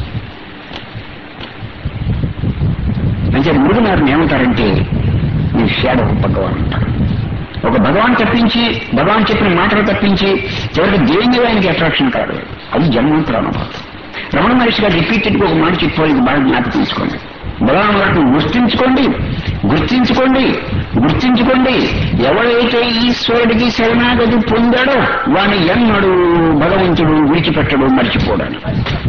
Speaker 2: అంటే మురుగునారిని ఏమంటారంటే నీ షాడో భగవాన్ అంటారు ఒక భగవాన్ తప్పించి భగవాన్ చెప్పిన మాటలు తప్పించి చివరికి దేని మీద ఆయనకి అట్రాక్షన్ కాదు అది జన్మాంతర అనుభవం రమణ మహర్షి గారు రిపీటెడ్ గా ఒక మాట చెప్పారు ఇది బాగా జ్ఞాపకం తీసుకోండి భగవాన్ గారిని గుర్తించుకోండి గుర్తించుకోండి గుర్తించుకోండి ఎవడైతే ఈశ్వరుడికి శరణాగతి పొందాడో వాని ఎన్నడు భగవంతుడు విడిచిపెట్టడు మర్చిపోడాను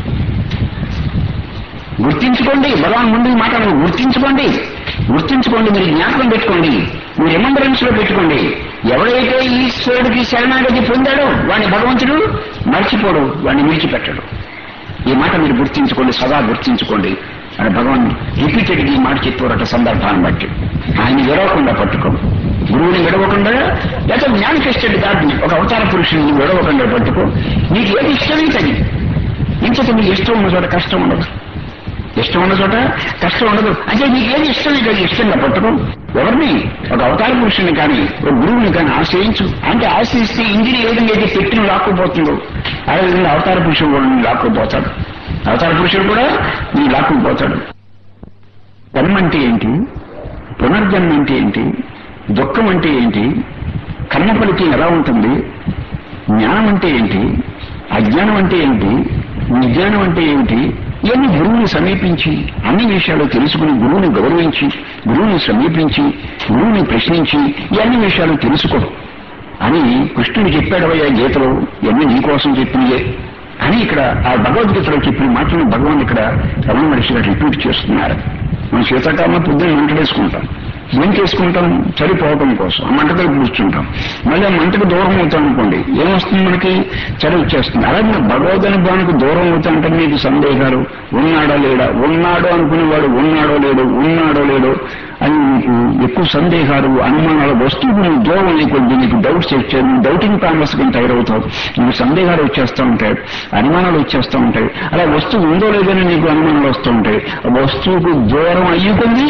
Speaker 2: గుర్తించుకోండి భగవాన్ ముందు మాట గుర్తించుకోండి గుర్తించుకోండి మీరు జ్ఞాపకం పెట్టుకోండి మీరు రిమంబరెన్స్ లో పెట్టుకోండి ఎవడైతే ఈశ్వరుడికి శరణాగతి పొందాడో వాడిని భగవంతుడు మర్చిపోడు వాడిని విడిచిపెట్టడు ఈ మాట మీరు గుర్తించుకోండి సదా గుర్తించుకోండి అని భగవాన్ రిపీటెడ్ ఈ మాట చెప్పారట సందర్భాన్ని బట్టి ఆయన విడవకుండా పట్టుకో గురువుని విడవకుండా లేకపోతే మేనిఫెస్టెడ్ గాడ్ని ఒక అవతార పురుషుని విడవకుండా పట్టుకో నీకు ఏది ఇష్టమైతుంది ఇంకొక నీకు ఇష్టం ఉన్న చోట కష్టం ఉండదు ఇష్టం ఉన్న చోట కష్టం ఉండదు అంటే నీకు ఏది ఇష్టం నీకు అది ఇష్టంగా పట్టుకో ఎవరిని ఒక అవతార పురుషుని కానీ ఒక గురువుని కానీ ఆశ్రయించు అంటే ఆశ్రయిస్తే ఇంజిన్ ఏ విధంగా అయితే పెట్టిన లాక్కుపోతుందో అదే విధంగా అవతార పురుషుడు కూడా నేను లాక్కుపోతాడు అవతార పురుషుడు కూడా నీ లాక్కుపోతాడు జన్మ అంటే ఏంటి పునర్జన్మ అంటే ఏంటి దుఃఖం అంటే ఏంటి కర్మ ఫలితం ఎలా ఉంటుంది జ్ఞానం అంటే ఏంటి అజ్ఞానం అంటే ఏంటి విజ్ఞానం అంటే ఏమిటి ఇవన్నీ గురువుని సమీపించి అన్ని విషయాలు తెలుసుకుని గురువుని గౌరవించి గురువుని సమీపించి గురువుని ప్రశ్నించి ఈ అన్ని విషయాలు తెలుసుకో అని కృష్ణుడు చెప్పాడవయ్యా గీతలో ఇవన్నీ నీకోసం చెప్పినయే అని ఇక్కడ ఆ భగవద్గీతలో చెప్పిన మాటలను భగవాన్ ఇక్కడ రమణ మహర్షి గారు రిపీట్ చేస్తున్నారు మనం శీతాకాలం పొద్దున్న మంటలేసుకుంటాం ఏం చేసుకుంటాం చలిపోవటం కోసం ఆ మంట దగ్గర కూర్చుంటాం మళ్ళీ ఆ మంటకు దూరం అవుతాం అనుకోండి ఏమొస్తుంది మనకి చలి వచ్చేస్తుంది అలాగే మన భగవద్ అనుభవానికి దూరం అవుతాంటే మీకు సందేహాలు ఉన్నాడా లేడా ఉన్నాడు అనుకునేవాడు ఉన్నాడో లేడు ఉన్నాడో లేడు అని మీకు ఎక్కువ సందేహాలు అనుమానాలు వస్తువులు నువ్వు దూరం అయ్యే కొద్ది నీకు డౌట్స్ వచ్చాయి నువ్వు డౌటింగ్ ప్రామిస్ కింద తయారవుతావు నీకు సందేహాలు వచ్చేస్తూ ఉంటాయి అనుమానాలు వచ్చేస్తూ ఉంటాయి అలా వస్తువు ఉందో లేదని నీకు అనుమానాలు వస్తూ ఉంటాయి ఆ వస్తువుకు దూరం అయ్యి కొద్ది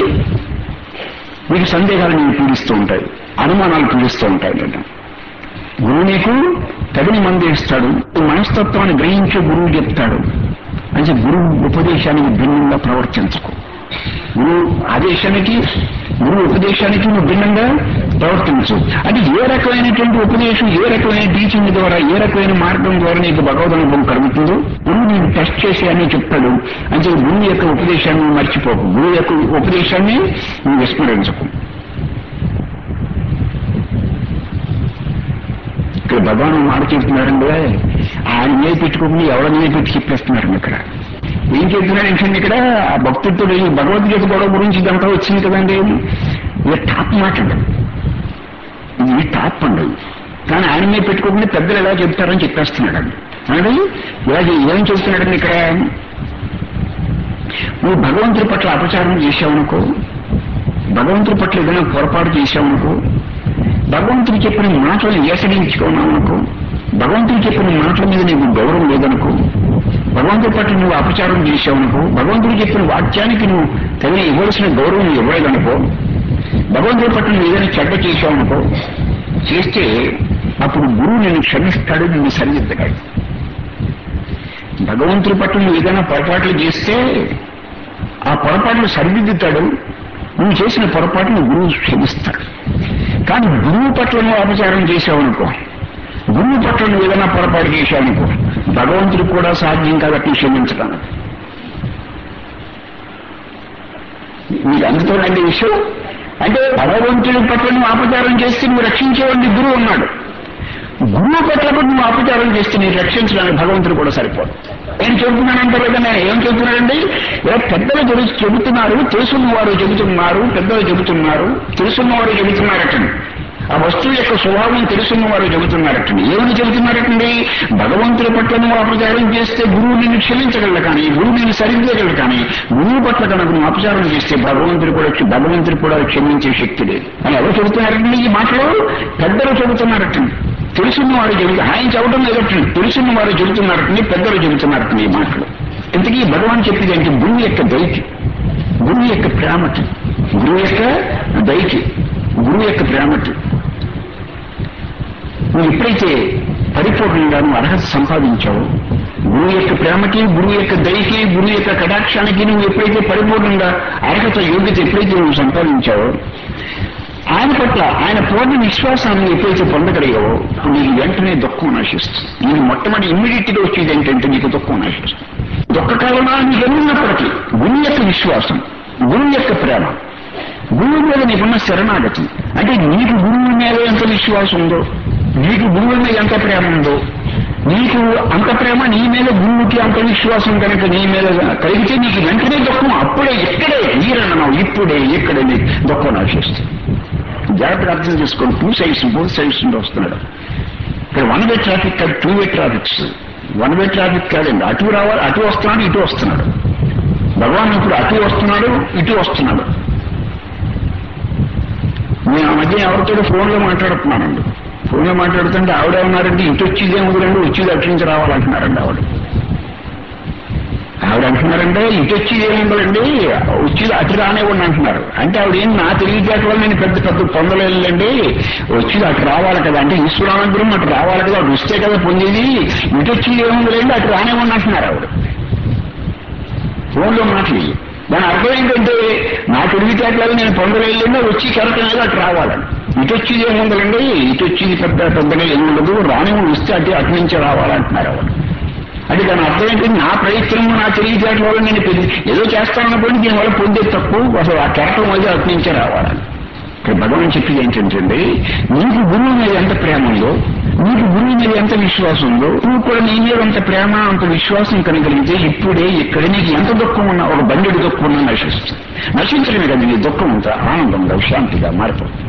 Speaker 2: మీకు సందేహాలు నీకు పీడిస్తూ ఉంటాయి అనుమానాలు పీడిస్తూ ఉంటాయి అంటే గురువు నీకు తగిన మంది ఇస్తాడు మనస్తత్వాన్ని గ్రహించే గురువు చెప్తాడు అంటే గురువు ఉపదేశానికి భిన్నంగా ప్రవర్తించకు గురువు ఆదేశానికి గురువు ఉపదేశానికి నువ్వు భిన్నంగా ప్రవర్తించు అంటే ఏ రకమైనటువంటి ఉపదేశం ఏ రకమైన టీచింగ్ ద్వారా ఏ రకమైన మార్గం ద్వారా నీకు భగవద్ అనుభవం కలుగుతుందో గురువు నేను టెస్ట్ చేసి అని చెప్తాడు అంటే గురువు యొక్క ఉపదేశాన్ని నువ్వు మర్చిపోకు గురువు యొక్క ఉపదేశాన్ని నువ్వు విస్మరించకు ఇక్కడ భగవాన్ మాట చెప్తున్నారండి ఆయన మీద పెట్టుకోకుండా ఎవడ మీద పెట్టి చెప్పేస్తున్నారండి ఇక్కడ ఏం చెప్తున్నాడు ఏంటండి ఇక్కడ ఆ భక్తుడితో ఈ భగవద్గీత గొడవ గురించి ఇదంతా వచ్చింది కదండి ఇది టాప్ మాట అండి ఇది టాప్ అండి కానీ ఆయన మీద పెట్టుకోకుండా పెద్దలు ఎలా చెప్తారని చెప్పేస్తున్నాడు అండి అంటే ఇలా ఏం చెప్తున్నాడండి ఇక్కడ నువ్వు భగవంతుడి పట్ల అపచారం చేశావనుకో భగవంతుడి పట్ల ఏదైనా పొరపాటు చేశావనుకో భగవంతుడు చెప్పిన మాటలను ఏసడించుకున్నావనుకో భగవంతుడు చెప్పిన మాటల మీద నీకు గౌరవం లేదనుకో భగవంతుడి పట్ల నువ్వు అపచారం చేశావనుకో భగవంతుడు చెప్పిన వాక్యానికి నువ్వు తగిన ఇవ్వాల్సిన గౌరవం ఇవ్వలేదనుకో భగవంతుడి పట్ల నువ్వు ఏదైనా చెడ్డ చేశావనుకో చేస్తే అప్పుడు గురువు నిన్ను క్షమిస్తాడు నిన్ను సరిదిద్దగాడు భగవంతుడి పట్ల నువ్వు ఏదైనా పొరపాట్లు చేస్తే ఆ పొరపాట్లు సరిదిద్దుతాడు నువ్వు చేసిన పొరపాటును గురువు క్షమిస్తాడు కానీ గురువు పట్ల నువ్వు అపచారం చేశావనుకో గురువు పట్ల నువ్వు ఏదైనా పొరపాటు చేశావనుకో భగవంతుడికి కూడా సాధ్యం కాబట్టి క్షమించడానికి మీకు అందుతోనండి విషయం అంటే భగవంతుడి పట్ల నువ్వు అపచారం చేస్తే నువ్వు రక్షించేవాడిని గురువు ఉన్నాడు గురువు పట్ల కూడా నువ్వు అపచారం చేస్తే నేను రక్షించడానికి భగవంతుడు కూడా సరిపోదు ఏం చెబుతున్నానంటే లేదా నేను ఏం చెబుతున్నానండి ఇలా పెద్దలు తెలుసు చెబుతున్నారు తెలుసున్న వారు చెబుతున్నారు పెద్దలు చెబుతున్నారు తెలుసున్న వారు చెబుతున్నారటండి ఆ వస్తువు యొక్క స్వభావం తెలుసున్న వారు చెబుతున్నారటండి ఏమని చెబుతున్నారటండి భగవంతుడి పట్ల నువ్వు అపచారం చేస్తే గురువు నిన్ను క్షమించగలడు కానీ గురువు నిన్ను సరిదిద్దగలడు కానీ గురువు పట్ల కనుక నువ్వు అపచారం చేస్తే భగవంతుడు కూడా భగవంతుడు కూడా క్షమించే శక్తి లేదు అని ఎవరు చెబుతున్నారండి ఈ మాటలు పెద్దలు చెబుతున్నారటండి తెలుసున్న వారు చెబుతారు ఆయన చెప్పడం లేదటండి తెలుసున్న వారు చెబుతున్నారటండి పెద్దలు చెబుతున్నారటండి ఈ మాటలు ఇంతకీ భగవాన్ చెప్పింది అంటే గురువు యొక్క దైకి గురువు యొక్క ప్రేమకి గురువు యొక్క దైకి గురువు యొక్క ప్రేమకి నువ్వు ఎప్పుడైతే పరిపూర్ణంగా నువ్వు అర్హత సంపాదించావో గురువు యొక్క ప్రేమకి గురువు యొక్క దయకి గురువు యొక్క కటాక్షానికి నువ్వు ఎప్పుడైతే పరిపూర్ణంగా అర్హత యోగ్యత ఎప్పుడైతే నువ్వు సంపాదించావో ఆయన పట్ల ఆయన పూర్ణ విశ్వాసాన్ని ఎప్పుడైతే పొందగలిగావో నీకు వెంటనే దుఃఖం నశిస్తుంది నీకు మొట్టమొదటి ఇమ్మీడియట్ గా వచ్చేది ఏంటంటే నీకు దుఃఖం నశిస్తుంది దుఃఖ కారణాలు నీకు ఎన్నున్నప్పటికీ గురువు యొక్క విశ్వాసం గురువు యొక్క ప్రేమ గురువు మీద నీకున్న శరణాగతి అంటే నీకు గురువు మీద ఎంత విశ్వాసం ఉందో నీకు గురువు మీద ఎంత ప్రేమ ఉందో నీకు అంత ప్రేమ నీ మీద గురువుకి అంత విశ్వాసం కనుక నీ మీద కలిగితే నీకు వెంటనే దుఃఖం అప్పుడే ఇక్కడే ఈరన్నావు ఇప్పుడే ఇక్కడే నీకు దుఃఖం నశిస్తుంది జాగ్రత్తగా అర్థం చేసుకోండి టూ సైడ్స్ బోత్ సైడ్స్ నుండి వస్తున్నాడు ఇక్కడ వన్ వే ట్రాఫిక్ కాదు two way traffics one way traffic కాదండి అటు రావాలి అటు వస్తున్నాడు ఇటు వస్తున్నాడు భగవాన్ ఇప్పుడు అటు వస్తున్నాడు ఇటు వస్తున్నాడు నేను ఆ మధ్య ఎవరితో ఫోన్లో మాట్లాడుతున్నానండి ఫోన్లో మాట్లాడుతుంటే ఆవిడ ఉన్నారంటే ఇటు వచ్చేది ఏముందండి వచ్చేది అటు నుంచి రావాలంటున్నారండి ఆవిడ ఆవిడ అంటున్నారంటే ఇటు వచ్చేది ఏముందండి వచ్చేది అటు రానివ్వండి అంటున్నారు అంటే ఆవిడ ఏం నా తెలివితేట వల్ల నేను పెద్ద పెద్ద పొందలేదండి వచ్చేది అటు రావాలి కదా అంటే ఈశ్వరానంతరం అటు రావాలి కదా అటు వస్తే కదా పొందేది ఇటు వచ్చేది ఏముందండి అటు రానివ్వండి అంటున్నారు ఆవిడ ఫోన్లో మాటలు దాని అర్థం ఏంటంటే నా తెలివితేటలు నేను పొందలేదండి వచ్చి కరెక్ట్ అనేది అటు రావాలని ఇటు వచ్చేది ఏముందండి ఇటు వచ్చేది పెద్ద పెద్దగా ఏముండదు రాని వస్తే అటు అటు నుంచే రావాలంటున్నారు ఆవిడ అంటే దాని అర్థం ఏంటంటే నా ప్రయత్నం నా తెలివితేటల వల్ల నేను పెద్ద ఏదో చేస్తానన్నప్పుడు దీనివల్ల పొందే తప్పు అసలు ఆ కెరటం అనేది అటు నుంచే రావాలని ఇక్కడ భగవాన్ చెప్పేది ఏంటంటే నీకు గురువు మీద ఎంత ప్రేమ ఉందో నీకు గురువు మీద ఎంత విశ్వాసం ఉందో నువ్వు కూడా నీ మీద అంత ప్రేమ అంత విశ్వాసం కనగలిగితే ఇప్పుడే ఇక్కడ నీకు ఎంత దుఃఖం ఉన్నా ఒక బండిడి దుఃఖం ఉన్నా నశిస్తుంది నశించడమే కదా నీ దుఃఖం అంతా ఆనందంగా శాంతిగా మారిపోతుంది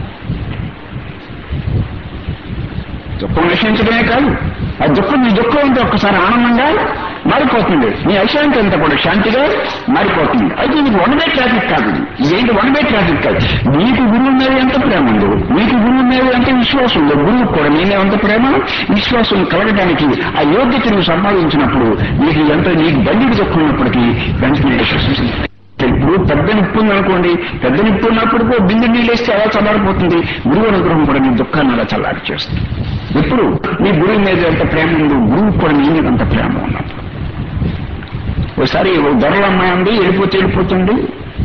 Speaker 2: దుఃఖం నశించడమే కాదు ఆ దుఃఖం నీ దుఃఖం అంతా ఒక్కసారి ఆనందంగా మారిపోతుంది నీ అశాంతి అంతా కూడా శాంతిగా మారిపోతుంది అయితే నీకు వన్ వే ట్రాఫిక్ కాదు ఇది. ఇదేంటి వన్ వే ట్రాఫిక్ కాదు నీకు గురువు మీద ఎంత ప్రేమ ఉందో నీకు గురువు మీద ఎంత విశ్వాసం ఉందో గురువు కూడా నీ మీద ఎంత ప్రేమ విశ్వాసం కలగడానికి ఆ యోగ్యత నువ్వు సంపాదించినప్పుడు నీకు ఎంత నీకు బండికి దుఃఖం ఉన్నప్పటికీ వెంటనే విశ్వసిస్తుంది ఇప్పుడు పెద్ద నిప్పు ఉందనుకోండి పెద్ద నిప్పు ఉన్నప్పుడు కూడా బిందు నీళ్ళు వేస్తే అలా చల్లారిపోతుంది గురువు అనుగ్రహం కూడా నీ దుఃఖాన్ని అలా చల్లారి చేస్తుంది ఎప్పుడు నీ గురువు మీద ఎంత ప్రేమ ఉందో గురువు కూడా నీ మీద అంత ప్రేమ ఉన్నప్పుడు ఒకసారి ఓ దొరల అమ్మాయి ఉంది వెళ్ళిపోతే వెళ్ళిపోతుంది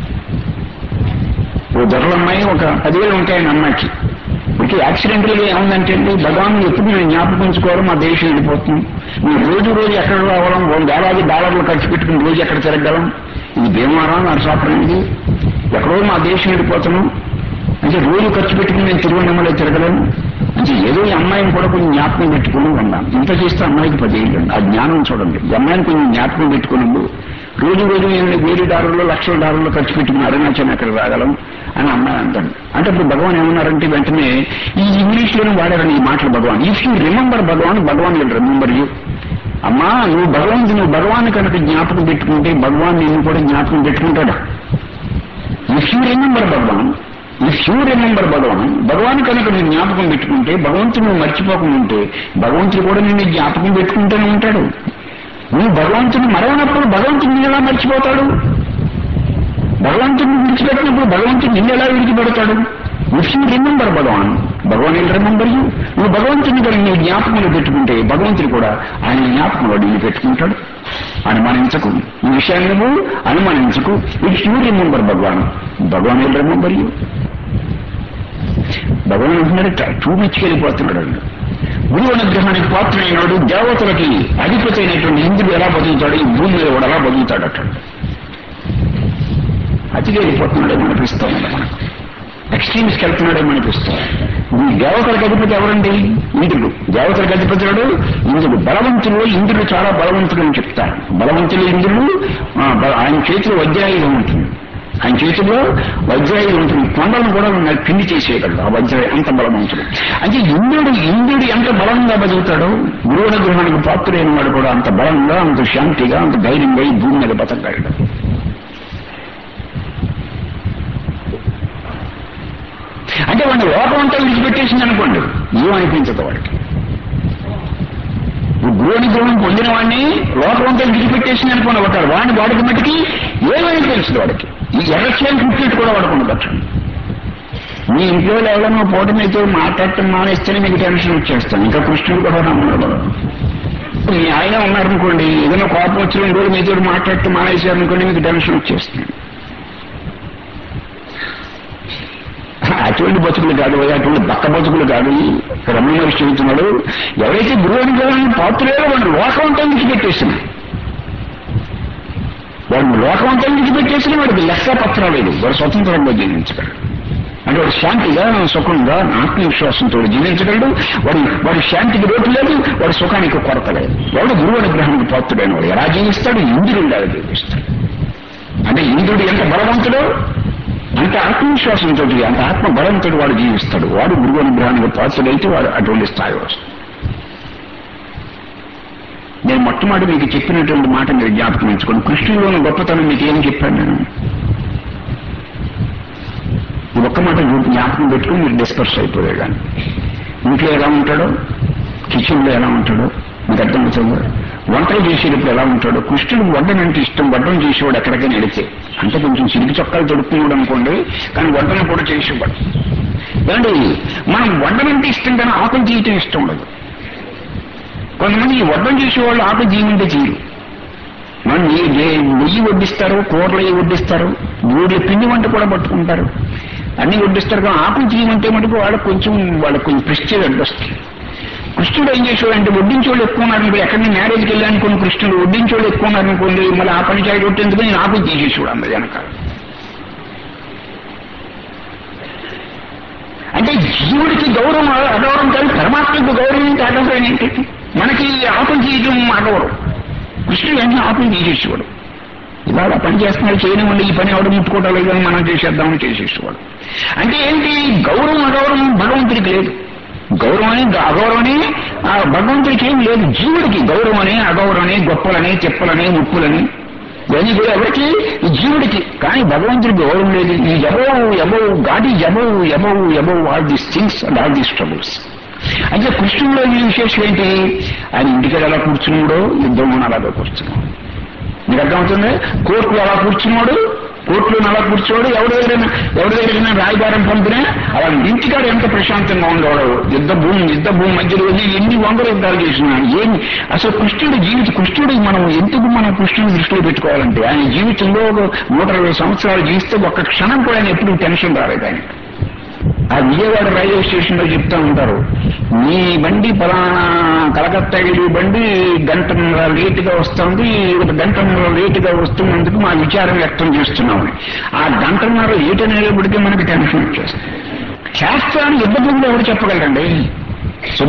Speaker 2: ఓ దొరల అమ్మాయి ఒక పదివేలు ఉంటాయని అమ్మాయికి ఇక యాక్సిడెంటల్ గా ఏముందంటే అండి భగవాన్ ఎప్పుడు నేను జ్ఞాపకించుకోవడం మా దేశం వెళ్ళిపోతుంది మీరు రోజు రోజు ఎక్కడ రావడం ఓ వేలాది డాలర్లు ఖర్చు పెట్టుకుని రోజు ఎక్కడ తిరగలం ఇది భీమవరం నరసాపురం ఇది ఎక్కడో మా దేశం వెళ్ళిపోతున్నాం అంటే రోజు ఖర్చు పెట్టుకుని నేను తిరువన్నమలో తిరగలేను అంటే ఏదో ఈ అమ్మాయిని కూడా కొంచెం జ్ఞాపకం పెట్టుకుని ఉన్నాను ఇంత చేస్తే అమ్మాయికి పదేళ్ళు ఆ జ్ఞానం చూడండి ఈ అమ్మాయిని కొంచెం జ్ఞాపకం పెట్టుకున్నాడు రోజు రోజు నేను వేలు డాలర్లు లక్షల డాలర్లు ఖర్చు పెట్టుకుని అరుణాచలం అక్కడ రాగలం అని అమ్మాయి అంటాను అంటే ఇప్పుడు భగవాన్ ఏమన్నారంటే వెంటనే ఈ ఇంగ్లీష్ లోనే వాడారని ఈ మాటలు Bhagavan if you remember Bhagavan Bhagavan will remember you అమ్మా నువ్వు భగవంతు నువ్వు భగవాన్ కనుక జ్ఞాపకం పెట్టుకుంటే భగవాన్ నిన్ను కూడా జ్ఞాపకం పెట్టుకుంటాడా if you remember Bhagavan if you remember Bhagavan Bhagavan కనుక నేను జ్ఞాపకం పెట్టుకుంటే భగవంతుడు నువ్వు మర్చిపోకుండా ఉంటే భగవంతుడు కూడా నిన్ను జ్ఞాపకం పెట్టుకుంటూనే ఉంటాడు నువ్వు భగవంతుని మరవనప్పుడు భగవంతుడు నిన్ను ఎలా మర్చిపోతాడు భగవంతుడిని విడిచిపెట్టినప్పుడు భగవంతుడు నిన్ను ఎలా విడిచిపెడతాడు if you remember Bhagavan Bhagavan will remember you నువ్వు భగవంతుని కూడా నీ జ్ఞాపకంలో పెట్టుకుంటే భగవంతుడు కూడా ఆయన జ్ఞాపకంలో నిన్ను పెట్టుకుంటాడు అనుమానించకు ఈ విషయాన్ని నువ్వు అనుమానించకు if you remember Bhagavan Bhagavan will remember you Bhagavan అంటున్నాడు చూపించి వెళ్ళిపోతున్నాడు అండి గురువు అనుగ్రహానికి పాత్రైనడు దేవతలకి అధిపతి అయినటువంటి ఇంద్రుడు ఎలా బతుకుతాడు ఈ భూమి మీద కూడా ఎలా బతుకుతాడు అట్లా అతిగా వెళ్ళిపోతున్నాడేమో అనిపిస్తుంది మనకు ఎక్స్ట్రీమ్స్కి వెళ్తున్నాడేమో అనిపిస్తుంది ఈ దేవతలకు అధిపతి ఎవరండి ఇంద్రుడు దేవతలకు అధిపతి ఎవడు ఇంద్రుడు బలవంతులు ఇంద్రుడు చాలా బలవంతుడు అని చెప్తారు బలవంతులు ఇంద్రుడు ఆ, బ- ఆయన చేతిలో వజ్రాయుధం ఉంటుంది ఆయన చేతిలో వజ్రాయుధం ఉంటుంది కొండలను కూడా న- పిండి చేసేయగలడు ఆ వజ్రాయు అంత బలవంతుడు అంటే ఇంద్రుడు ఇంద్రుడు ఎంత బలంగా బతుకుతాడో గురువుల గ్రహానికి పాత్రైన వాడు కూడా అంత బలంగా అంత శాంతిగా అంత ధైర్యంగా ఈ భూమి మీద బతకగలడు అంటే వాడిని లోకం అంతా విడిచిపెట్టేసింది అనుకోండి ఏమనిపించదు వాడికి ఇప్పుడు గురువు అనుగ్రహం పొందిన వాడిని లోకం అంతా విడిచిపెట్టేసింది అనుకోండి ఒకటి వాడిని వాడికి మట్టికి ఏమనిపించదు వాడికి ఈ ఎర్రచేయం పుట్టినట్టు కూడా వాడుకుండొచ్చు మీ ఇంట్లో ఎవరైనా పోటీనైతే మాట్లాడటం మానేస్తేనే మీకు టెన్షన్ వచ్చేస్తాను ఇంకా కృష్ణుడు కూడా నమ్మడు మీ ఆయన ఉన్నారనుకోండి ఏదైనా కోపం వచ్చిన రెండు రోజులు మీతో మాట్లాడటం మానేశారనుకోండి మీకు టెన్షన్ వచ్చేస్తుంది అటువంటి బతుకులు కాదు అటువంటి బక్క బతుకులు కాదు రమణ మహర్షి చెబుతున్నాడు ఎవరైతే గురువు అనుగ్రహాన్ని పాత్రలేదో వాడు లోకం అంతా విడిచిపెట్టేసిన వాడు లోకం అంతా విడిచిపెట్టేసిన వాడికి లెక్క పత్రం లేదు వాడు స్వతంత్రంగా జీవించగలడు అంటే వాడు శాంతిగా సుఖంగా ఆత్మవిశ్వాసంతో జీవించగలడు వాడు వాడి శాంతికి లోటు లేదు వాడి సుఖానికి కొరత లేదు వాడు గురువు అనుగ్రహానికి పాత్రుడైన వాడు ఎలా జీవిస్తాడు ఇంద్రుడిలాగా జీవిస్తాడు అంటే ఇంద్రుడు ఎంత బలవంతుడో అంత ఆత్మవిశ్వాసంతో అంత ఆత్మ బలంతో వాడు జీవిస్తాడు వాడు గురువు అనుగ్రహానికి పాత్రుడైతే వాడు అటువంటి స్థాయి వస్తాడు నేను మొట్టమొదటి మీకు చెప్పినటువంటి మాట మీరు జ్ఞాపకం ఉంచుకోండి కృష్ణులోని గొప్పతనం మీకు ఏం చెప్పాను నేను ఈ ఒక్క మాట జ్ఞాపకం పెట్టుకుని మీరు డిస్కస్ అయిపోయే కానీ ఇంట్లో ఎలా ఉంటాడో కిచెన్లో ఎలా ఉంటాడో మీకు అర్థమవుతుందో వంటలు చేసేటప్పుడు ఎలా ఉంటాడో కృష్ణుడు వడ్డనంటే ఇష్టం వడ్డం చేసేవాడు ఎక్కడికైనా ఎడితే అంటే కొంచెం సిరికి చొక్కాలు తొడుక్కునేవాడు అనుకోండి కానీ వడ్డను కూడా చేసేవాడు ఏమండి మనం వడ్డనంటే ఇష్టం కానీ ఆకులు చేయటం ఇష్టం ఉండదు కొంతమంది ఈ వడ్డం చేసేవాళ్ళు ఆకులు చేయమంటే చేయరు మనం నెయ్యి నెయ్యి- నెయ్యి వడ్డిస్తారు కూరలు అయ్యి వడ్డిస్తారు బూరెల పిండి వంట కూడా పట్టుకుంటారు అన్ని వడ్డిస్తారు కానీ ఆకులు చేయమంటే మటుకు వాళ్ళకి కొంచెం వాళ్ళకి కొంచెం ప్రెస్టేజ్ అడ్డొస్తుంది కృష్ణుడు ఏం చేసేవాడు అంటే వడ్డించోళ్ళు ఎక్కువ ఉన్నారు అనుకో ఎక్కడిని మ్యారేజ్కి వెళ్ళానుకోండి కృష్ణుడు వడ్డించోళ్ళు ఎక్కువ ఉన్నారు అనుకోండి మళ్ళీ ఆ పని చేయగొట్టేందుకు నేను ఆకులు తీసేసేవాడు అందరి వెనకాల అంటే జీవుడికి గౌరవం అగౌరవం కాదు పరమాత్మకు గౌరవం ఏంటి అగౌరవం ఏంటి మనకి ఆకులు చేయటం అగౌరవం కృష్ణుడు వెంటనే ఆకులు తీసేసేవాడు ఇవాళ పని చేస్తున్నాడు చేయనివ్వండి ఈ పని ఎవడు ముట్టుకోవడం లేదు అని మనం చేసేద్దామని చేసేసేవాడు అంటే ఏంటి గౌరవం అగౌరవం భగవంతుడికి లేదు గౌరవం అని అగౌరవం అని ఆ భగవంతుడికి ఏం లేదు జీవుడికి గౌరవం అని అగౌరవం అని గొప్పలని తిప్పలని ముప్పులని ఇవన్నీ కూడా ఎవరికి ఈ జీవుడికి కానీ భగవంతుడికి గౌరవం లేదు ఈ above above God is above above above all these things and all these troubles అయితే కృష్ణుడిలో ఈ విశేషం ఏంటి ఆయన ఇంటికి ఎలా కూర్చున్నాడో యుద్ధం అలాగే కూర్చున్నాడు మీకు అర్థమవుతుంది కోర్టులో అలా కూర్చున్నాడు కోర్టులో అలా కూర్చోడు ఎవరి దగ్గరైనా ఎవరి దగ్గరైనా రాయబారం పంపినా అలా ఇంటికాడ ఎంత ప్రశాంతంగా ఉండేవాడు యుద్ధ భూమి యుద్ధ భూమి మధ్యలో వెళ్ళి ఎన్ని వందల యుద్ధాలు చేసినా ఏమి అసలు కృష్ణుడి జీవిత కృష్ణుడి మనం ఎందుకు మనం కృష్ణుని దృష్టిలో పెట్టుకోవాలంటే ఆయన జీవితంలో ఒక నూట ఇరవై సంవత్సరాలు జీవిస్తే ఒక్క క్షణం కూడా ఆయన ఎప్పుడు టెన్షన్ రాలేదు ఆయన ఆ విజయవాడ రైల్వే స్టేషన్ లో చెప్తా ఉంటారు మీ బండి పలానా కలకత్తా వెళ్ళి బండి గంటన్నర లేటుగా వస్తుంది ఒక గంటన్నర లేటుగా వస్తున్నందుకు మా విచారం వ్యక్తం చేస్తున్నామని ఆ గంటన్నర లేట్ అనేటప్పటికీ మనకి టెన్షన్ వచ్చేస్తుంది శాస్త్రాన్ని యుద్ధ భూమిలో ఎవరు చెప్పగలరండి శుద్ధ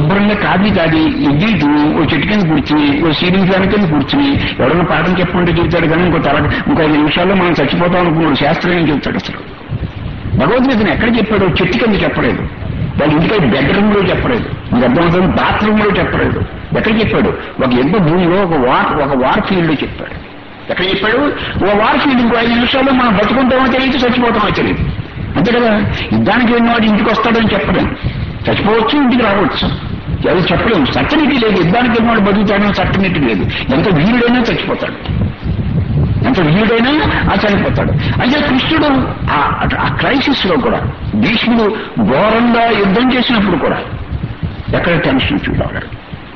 Speaker 2: శుభ్రంగా కాది కాది ఇడ్లీ తిని ఓ చెట్టు కింద కూర్చుని ఓ సీలింగ్ ఫ్యాన్ కింద కూర్చుని ఎవరైనా పాఠం చెప్పండి చెప్తాడు కానీ ఇంకో తర ఇంకో ఐదు నిమిషాల్లో మనం చచ్చిపోతాం అనుకున్నాడు శాస్త్రం ఏం చెప్తాడు అసలు భగవద్గీతను ఎక్కడ చెప్పాడు చెట్టు కింద చెప్పలేదు వాళ్ళ ఇంటికి బెడ్రూమ్ లో చెప్పలేదు మీకు అర్థమవుతుంది బాత్రూమ్ లో చెప్పలేదు ఎక్కడ చెప్పాడు ఒక యుద్ధ భూమిలో ఒక వార్ ఒక వార్ ఫీల్డ్ లో చెప్పాడు ఎక్కడ చెప్పాడు ఒక వార్ ఫీల్డ్ ఇంకో ఐదు నిమిషాల్లో మనం బతుకుంటామో తెలియదు చచ్చిపోతామో తెలియదు అంతే కదా యుద్ధానికి వెళ్ళినవాడు ఇంటికి వస్తాడని చెప్పలేము చచ్చిపోవచ్చు ఇంటికి రావచ్చు అది చెప్పలేము సట్టనిటి లేదు యుద్ధానికి వెళ్ళినవాడు బతుకుతాడని సట్టనిటి లేదు ఎంత వీరుడైనా చచ్చిపోతాడు ఎంత వీరుడైనా ఆ చనిపోతాడు అయితే కృష్ణుడు ఆ- ఆ క్రైసిస్ లో కూడా భీష్ముడు ఘోరంగా యుద్ధం చేసినప్పుడు కూడా ఎక్కడ టెన్షన్ ఫీల్ అవ్వడు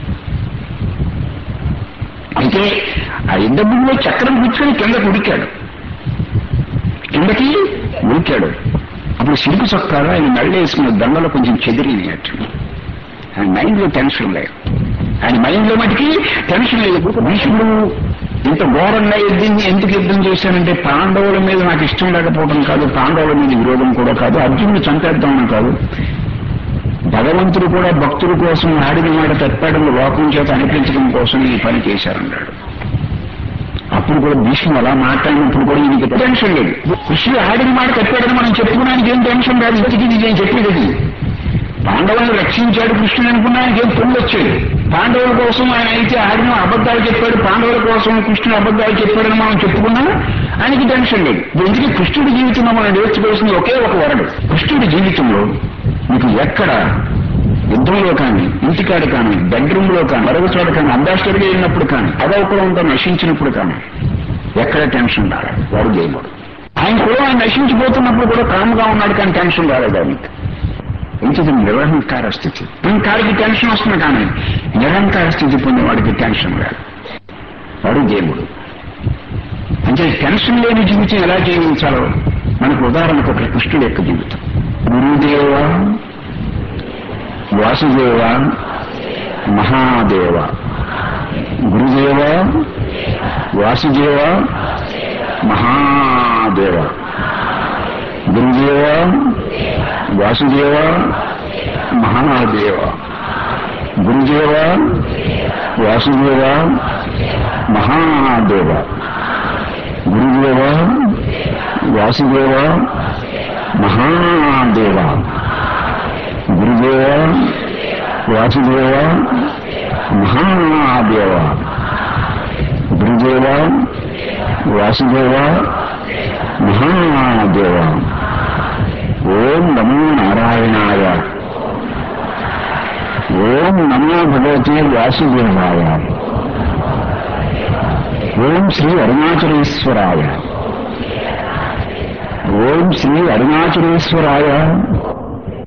Speaker 2: అయితే ఆ యుద్ధ భూమిలో చక్రం కూర్చొని కింద ఉడికాడు కిందకి ఉడికాడు అప్పుడు సిల్కు చొక్కాలు ఆయన మెళ్ళ వేసుకున్న దండలో కొంచెం చెదిరినట్టు ఆయన మైండ్ లో టెన్షన్ లేదు ఆయన మైండ్ లో మటుకి టెన్షన్ లేదు భీష్ముడు ఇంత ఘోరంగా యుద్ధం ఎందుకు యుద్ధం చేశానంటే పాండవుల మీద నాకు ఇష్టం లేకపోవడం కాదు పాండవుల మీద విరోధం కూడా కాదు అర్జునుడు చంపేద్దామని కాదు భగవంతుడు కూడా భక్తుల కోసం ఆడిన మాట తప్పాడని లోకం చేత అనిపించడం కోసం ఈ పని చేశారన్నాడు అప్పుడు కూడా భీష్ముడు అలా మాట్లాడినప్పుడు కూడా ఈయనకి టెన్షన్ లేదు కృష్ణుడు ఆడిన మాట తప్పాడని మనం చెప్పుకోవడానికి ఏం టెన్షన్ రాదు ఇంటికి ఇది నేను చెప్పేది అది. పాండవులను రక్షించాడు కృష్ణుడు అనుకున్నానికి ఏం పొంది వచ్చేది పాండవుల కోసం ఆయన అయితే ఆడిన అబద్ధాలు చెప్పాడు పాండవుల కోసం కృష్ణుడు అబద్ధాలు చెప్పాడని మనం చెప్పుకున్నా ఆయనకి టెన్షన్ లేదు ఎందుకంటే కృష్ణుడి జీవితంలో మనం నేర్చుకోవాల్సింది ఒకే ఒక వరడు కృష్ణుడి జీవితంలో మీకు ఎక్కడ యుద్ధంలో కానీ ఇంటికాడ కానీ బెడ్రూమ్ లో కానీ మరొక చోట కానీ అంబాసిడర్గా వెళ్ళినప్పుడు కానీ అదొకరంతో నశించినప్పుడు కానీ ఎక్కడ టెన్షన్ రాలేదు వాడు దేవుడు ఆయన కూడా ఆయన నశించిపోతున్నప్పుడు కూడా కామ్గా ఉన్నాడు కానీ టెన్షన్ రాలేదు ఆయనకి ఇంటిది నిరహంకార స్థితి అహంకారికి టెన్షన్ వస్తుంది కానీ నిరహంకార స్థితి పొందిన వాడికి టెన్షన్ రాదు వాడు దేవుడు అంటే టెన్షన్ లేని జీవితం ఎలా జీవించాలో మనకు ఉదాహరణకు ఒక కృష్ణుడు యొక్క జీవితం గురుదేవ వాసుదేవ మహాదేవ గురుదేవ వాసుదేవ మహాదేవ గురుదేవ వాసుదేవ మహాదేవ గురుదేవ వాసుదేవ మహాదేవ గురుదేవ వాసుదేవ మహాదేవ గురుదేవ వాసుదేవ మహాదేవ గురుదేవ వాసుదేవ మహాదేవ ఓం నమో నారాయణాయ ఓం నమో భగవతే వాసుదేవాయ ఓం శ్రీ అరుణాచలేశ్వరాయ ఓం శ్రీ అరుణాచలేశ్వరాయ